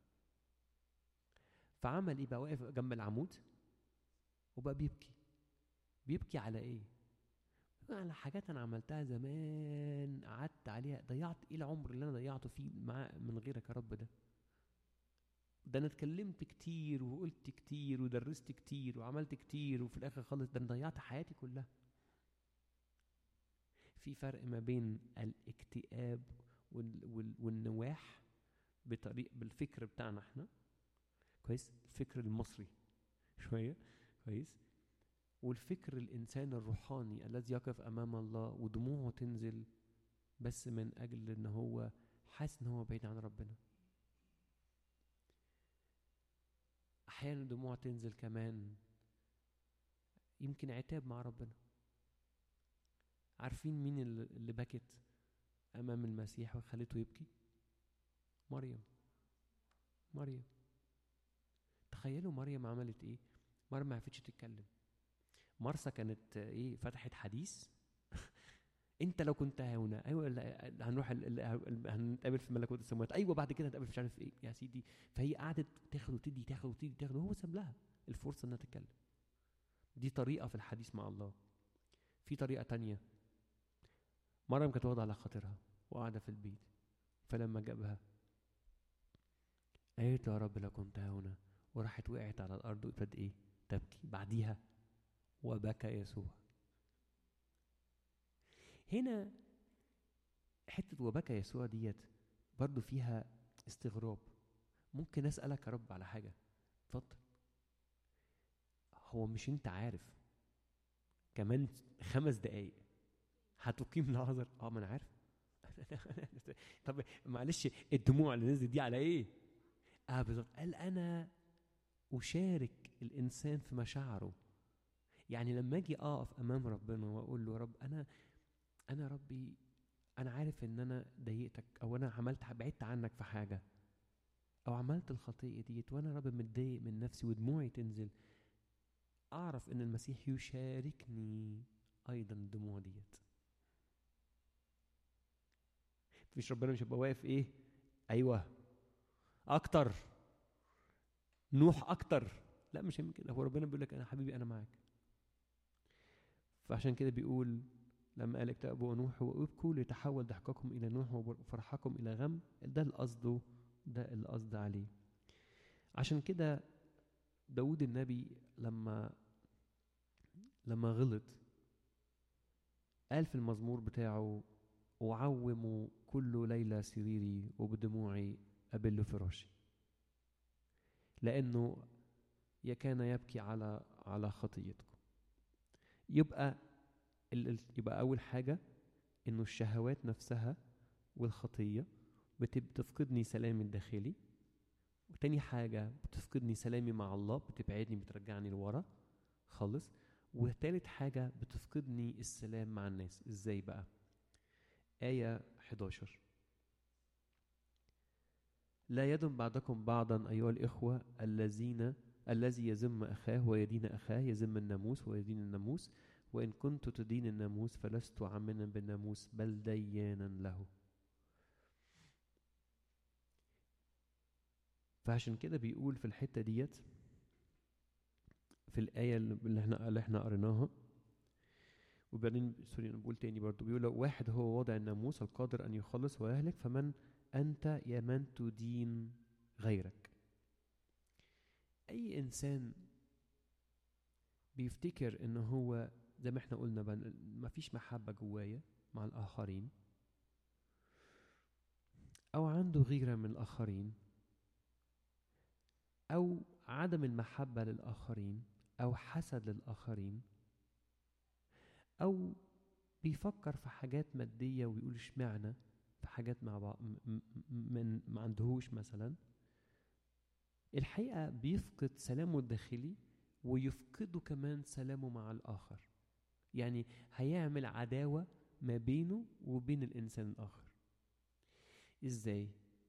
فعمل ايه بقى واقف جنب العمود وبقى بيبكي بيبكي على ايه على حاجات انا عملتها زمان قعدت عليها ضيعت ايه العمر اللي انا ضيعته فيه مع من غيرك يا رب ده ده انا اتكلمت كتير وقلت كتير ودرست كتير وعملت كتير وفي الاخر خالص ده انا ضيعت حياتي كلها في فرق ما بين الاكتئاب وال وال والنواح بطريق بالفكر بتاعنا احنا كويس الفكر المصري شويه كويس والفكر الانسان الروحاني الذي يقف امام الله ودموعه تنزل بس من اجل ان هو حاسس ان هو بعيد عن ربنا احيانا دموع تنزل كمان يمكن عتاب مع ربنا عارفين مين اللي بكت امام المسيح وخلته يبكي مريم مريم تخيلوا مريم عملت ايه مريم ما عرفتش تتكلم مرسى كانت ايه فتحت حديث انت لو كنت هنا ايوه هنروح هنتقابل في ملكوت السماوات ايوه بعد كده هنتقابل مش عارف ايه يا سيدي فهي قعدت تاخد وتدي تاخد وتدي تاخد وهو ساب لها الفرصه انها تتكلم دي طريقه في الحديث مع الله في طريقه تانية مريم كانت واخده على خاطرها وقاعده في البيت فلما جابها قالت له يا رب لو كنت هنا وراحت وقعت على الارض وابتدت ايه تبكي بعديها وبكى يسوع هنا حته وبكى يسوع ديت برضو فيها استغراب ممكن اسالك يا رب على حاجه اتفضل هو مش انت عارف كمان خمس دقايق هتقيم العذر اه ما انا عارف طب معلش الدموع اللي نزلت دي على ايه اه بالظبط قال انا اشارك الانسان في مشاعره يعني لما اجي اقف امام ربنا واقول له يا رب انا انا ربي انا عارف ان انا ضايقتك او انا عملت بعدت عنك في حاجه او عملت الخطيه ديت وانا رب متضايق من نفسي ودموعي تنزل اعرف ان المسيح يشاركني ايضا الدموع ديت مش ربنا مش هيبقى واقف ايه ايوه اكتر نوح اكتر لا مش هيعمل كده هو ربنا بيقول لك انا حبيبي انا معاك فعشان كده بيقول لما قال اكتئبوا نوح وابكوا ليتحول ضحككم الى نوح وفرحكم الى غم ده القصد ده القصد عليه عشان كده داود النبي لما لما غلط قال في المزمور بتاعه أعوم كل ليلة سريري وبدموعي أبل فراشي لأنه كان يبكي على على خطيتكم يبقى يبقى أول حاجة إنه الشهوات نفسها والخطية بتفقدني سلامي الداخلي وتاني حاجة بتفقدني سلامي مع الله بتبعدني بترجعني لورا خالص وتالت حاجة بتفقدني السلام مع الناس ازاي بقى آية 11 لا يدم بعضكم بعضا أيها الإخوة الذين الذي يذم أخاه ويدين أخاه يذم الناموس ويدين الناموس وإن كنت تدين الناموس فلست عاملا بالناموس بل ديانا له فعشان كده بيقول في الحتة ديت في الآية اللي احنا اللي احنا قريناها وبعدين سوري انا بقول تاني برضو بيقول واحد هو وضع الناموس القادر ان يخلص ويهلك فمن انت يا من تدين غيرك اي انسان بيفتكر ان هو زي ما احنا قلنا ما فيش محبه جوايا مع الاخرين او عنده غيره من الاخرين او عدم المحبه للاخرين او حسد للاخرين او بيفكر في حاجات ماديه ويقول اشمعنى في حاجات مع بعض من ما عندهوش مثلا الحقيقه بيفقد سلامه الداخلي ويفقده كمان سلامه مع الاخر يعني هيعمل عداوه ما بينه وبين الانسان الاخر ازاي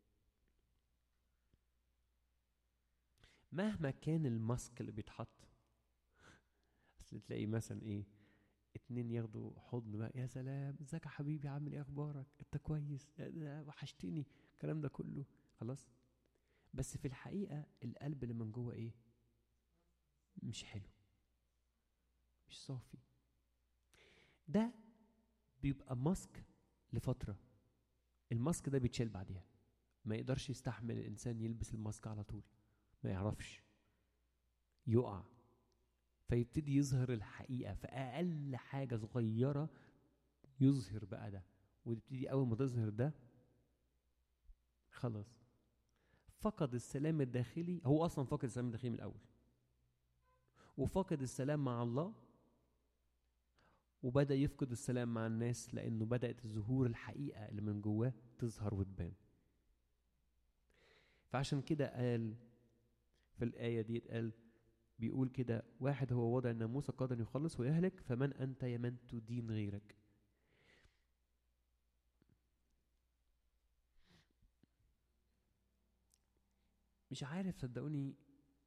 مهما كان الماسك اللي بيتحط اصل تلاقي مثلا ايه اتنين ياخدوا حضن بقى يا سلام ازيك يا حبيبي عامل ايه اخبارك انت كويس وحشتني الكلام ده كله خلاص بس في الحقيقه القلب اللي من جوه ايه مش حلو مش صافي ده بيبقى ماسك لفتره الماسك ده بيتشال بعديها ما يقدرش يستحمل الانسان يلبس الماسك على طول ما يعرفش يقع فيبتدي يظهر الحقيقة في أقل حاجة صغيرة يظهر بقى ده ويبتدي أول ما تظهر ده خلاص فقد السلام الداخلي هو أصلا فقد السلام الداخلي من الأول وفقد السلام مع الله وبدأ يفقد السلام مع الناس لأنه بدأت ظهور الحقيقة اللي من جواه تظهر وتبان فعشان كده قال في الآية دي قال بيقول كده واحد هو وضع الناموس قادر يخلص ويهلك فمن أنت يا من تدين غيرك مش عارف صدقوني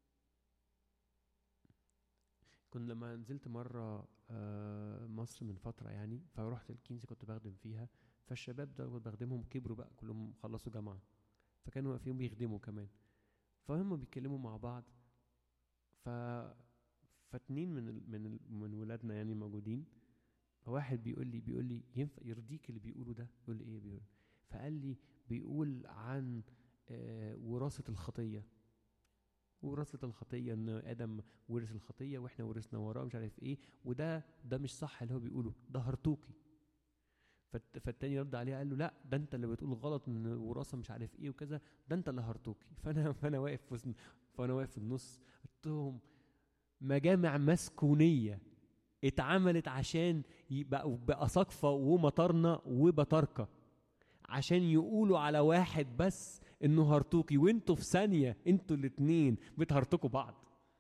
كنت لما نزلت مرة مصر من فترة يعني فرحت الكنيسة كنت بخدم فيها فالشباب ده بخدمهم كبروا بقى كلهم خلصوا جامعة فكانوا واقفين بيخدموا كمان فهم بيتكلموا مع بعض ف فاتنين من ال... من ال... من ولادنا يعني موجودين واحد بيقول لي بيقول لي ينفع يرضيك اللي بيقوله ده يقول لي ايه بيقول فقال لي بيقول عن آه، وراثة الخطية وراثة الخطية ان ادم ورث الخطية واحنا ورثنا وراه مش عارف ايه وده ده مش صح اللي هو بيقوله ده هرطوكي فالت- فالتاني رد عليه قال له لا ده انت اللي بتقول غلط ان وراثة مش عارف ايه وكذا ده انت اللي هرطوكي فانا فانا واقف في وسط- فانا واقف في النص قلت لهم مجامع مسكونية اتعملت عشان يبقى بقى سقفة ومطرنة وبطاركة عشان يقولوا على واحد بس انه هرطوكي وانتوا في ثانية انتوا الاتنين بتهرطكوا بعض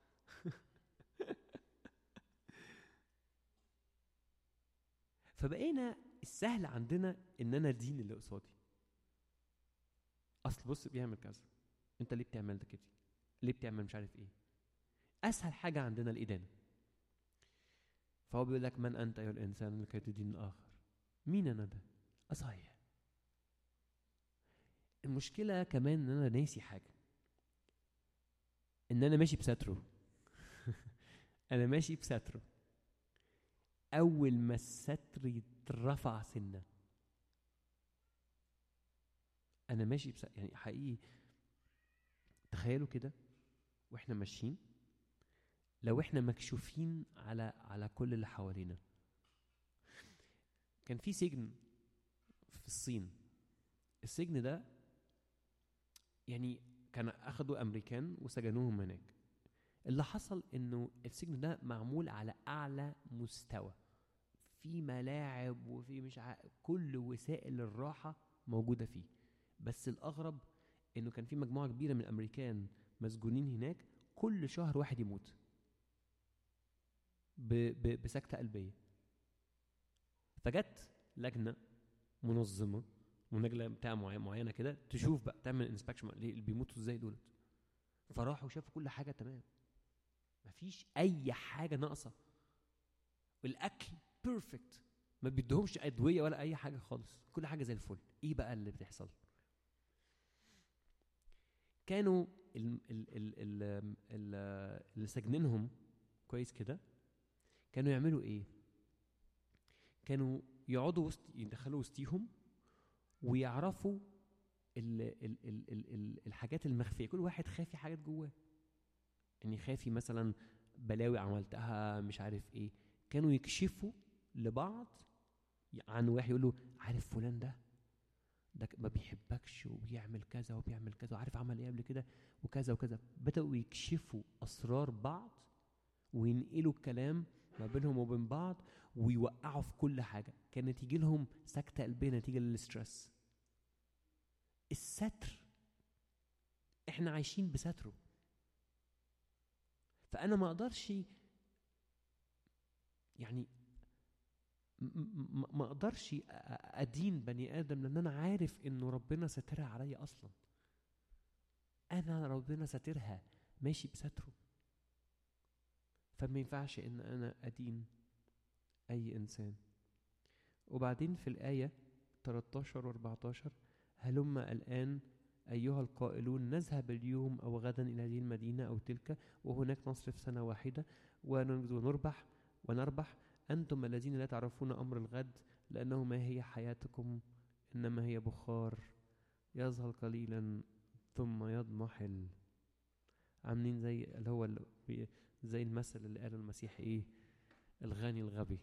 فبقينا السهل عندنا ان انا ادين اللي قصادي اصل بص بيعمل كذا انت ليه بتعمل ده كده ليه بتعمل مش عارف ايه اسهل حاجه عندنا الادانه فهو بيقول لك من انت ايها الانسان لكي تدين الاخر مين انا ده اصحيح المشكله كمان ان انا ناسي حاجه ان انا ماشي بستره انا ماشي بستره اول ما الستر يترفع سنه انا ماشي بس يعني حقيقي تخيلوا كده واحنا ماشيين لو احنا مكشوفين على على كل اللي حوالينا كان في سجن في الصين السجن ده يعني كان اخدوا امريكان وسجنوهم هناك اللي حصل انه السجن ده معمول على اعلى مستوى في ملاعب وفي مش ع... كل وسائل الراحه موجوده فيه بس الاغرب انه كان في مجموعه كبيره من الامريكان مسجونين هناك كل شهر واحد يموت ب... ب... بسكته قلبيه فجت لجنه منظمه ونجله بتاع معين- معينه كده تشوف بقى تعمل انسبكشن ليه اللي بيموتوا ازاي دولت فراحوا شافوا كل حاجه تمام مفيش اي حاجه ناقصه والاكل بيرفكت ما بيدهمش ادويه ولا اي حاجه خالص كل حاجه زي الفل ايه بقى اللي بتحصل كانوا ال- ال- ال- ال- ال- اللي ساجنينهم كويس كده كانوا يعملوا ايه كانوا يقعدوا وسط يدخلوا وسطيهم ويعرفوا ال ال ال ال ال الحاجات المخفيه كل واحد خافي حاجات جواه يعني خافي مثلا بلاوي عملتها مش عارف ايه كانوا يكشفوا لبعض عن واحد يقول له عارف فلان ده ده ك- ما بيحبكش وبيعمل كذا وبيعمل كذا وعارف عمل ايه قبل كده وكذا وكذا بدأوا يكشفوا أسرار بعض وينقلوا الكلام ما بينهم وبين بعض ويوقعوا في كل حاجة كانت يجي لهم سكتة قلبية نتيجة للستريس الستر احنا عايشين بستره فأنا ما أقدرش يعني م- م- م- ما اقدرش أ- أ- ادين بني ادم لان انا عارف انه ربنا ساترها عليا اصلا انا ربنا ساترها ماشي بستره فما ينفعش ان انا ادين اي انسان وبعدين في الايه 13 و 14 هلم الان ايها القائلون نذهب اليوم او غدا الى هذه المدينه او تلك وهناك نصرف سنه واحده وننجز ونربح ونربح أنتم الذين لا تعرفون أمر الغد لأنه ما هي حياتكم إنما هي بخار يظهر قليلا ثم يضمحل عاملين زي اللي هو اللي بي- زي المثل اللي قاله المسيح إيه الغني الغبي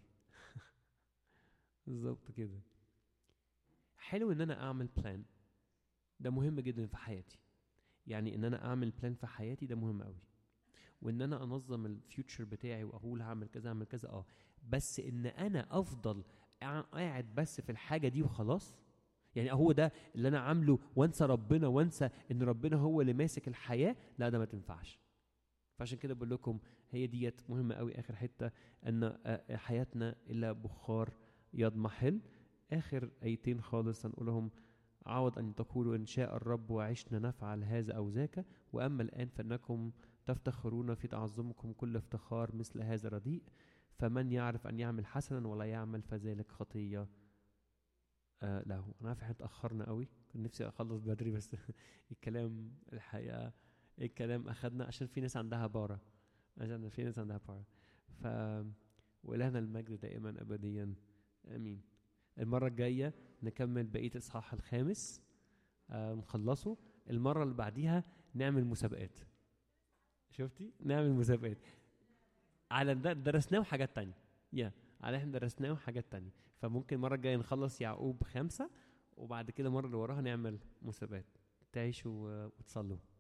بالظبط كده حلو إن أنا أعمل بلان ده مهم جدا في حياتي يعني إن أنا أعمل بلان في حياتي ده مهم قوي وإن أنا أنظم الفيوتشر بتاعي وأقول هعمل كذا هعمل كذا أه بس ان انا افضل قاع- قاعد بس في الحاجه دي وخلاص يعني هو ده اللي انا عامله وانسى ربنا وانسى ان ربنا هو اللي ماسك الحياه لا ده ما تنفعش فعشان كده بقول لكم هي ديت مهمه قوي اخر حته ان آه، حياتنا الا بخار يضمحل اخر ايتين خالص هنقولهم عوض ان تقولوا ان شاء الرب وعشنا نفعل هذا او ذاك واما الان فانكم تفتخرون في تعظمكم كل افتخار مثل هذا رديء فمن يعرف أن يعمل حسنا ولا يعمل فذلك خطية آه له أنا عارف احنا اتأخرنا قوي كنت نفسي أخلص بدري بس الكلام الحقيقة الكلام أخدنا عشان في ناس عندها بارة عشان في ناس عندها بارة ف وإلهنا المجد دائما أبديا آمين المرة الجاية نكمل بقية الإصحاح الخامس آه نخلصه المره اللي بعديها نعمل مسابقات شفتي نعمل مسابقات على ده درسناه وحاجات تانية يا على احنا درسناه وحاجات تانية فممكن المره الجايه نخلص يعقوب خمسة وبعد كده المره اللي وراها نعمل مسابقات تعيشوا وتصلوا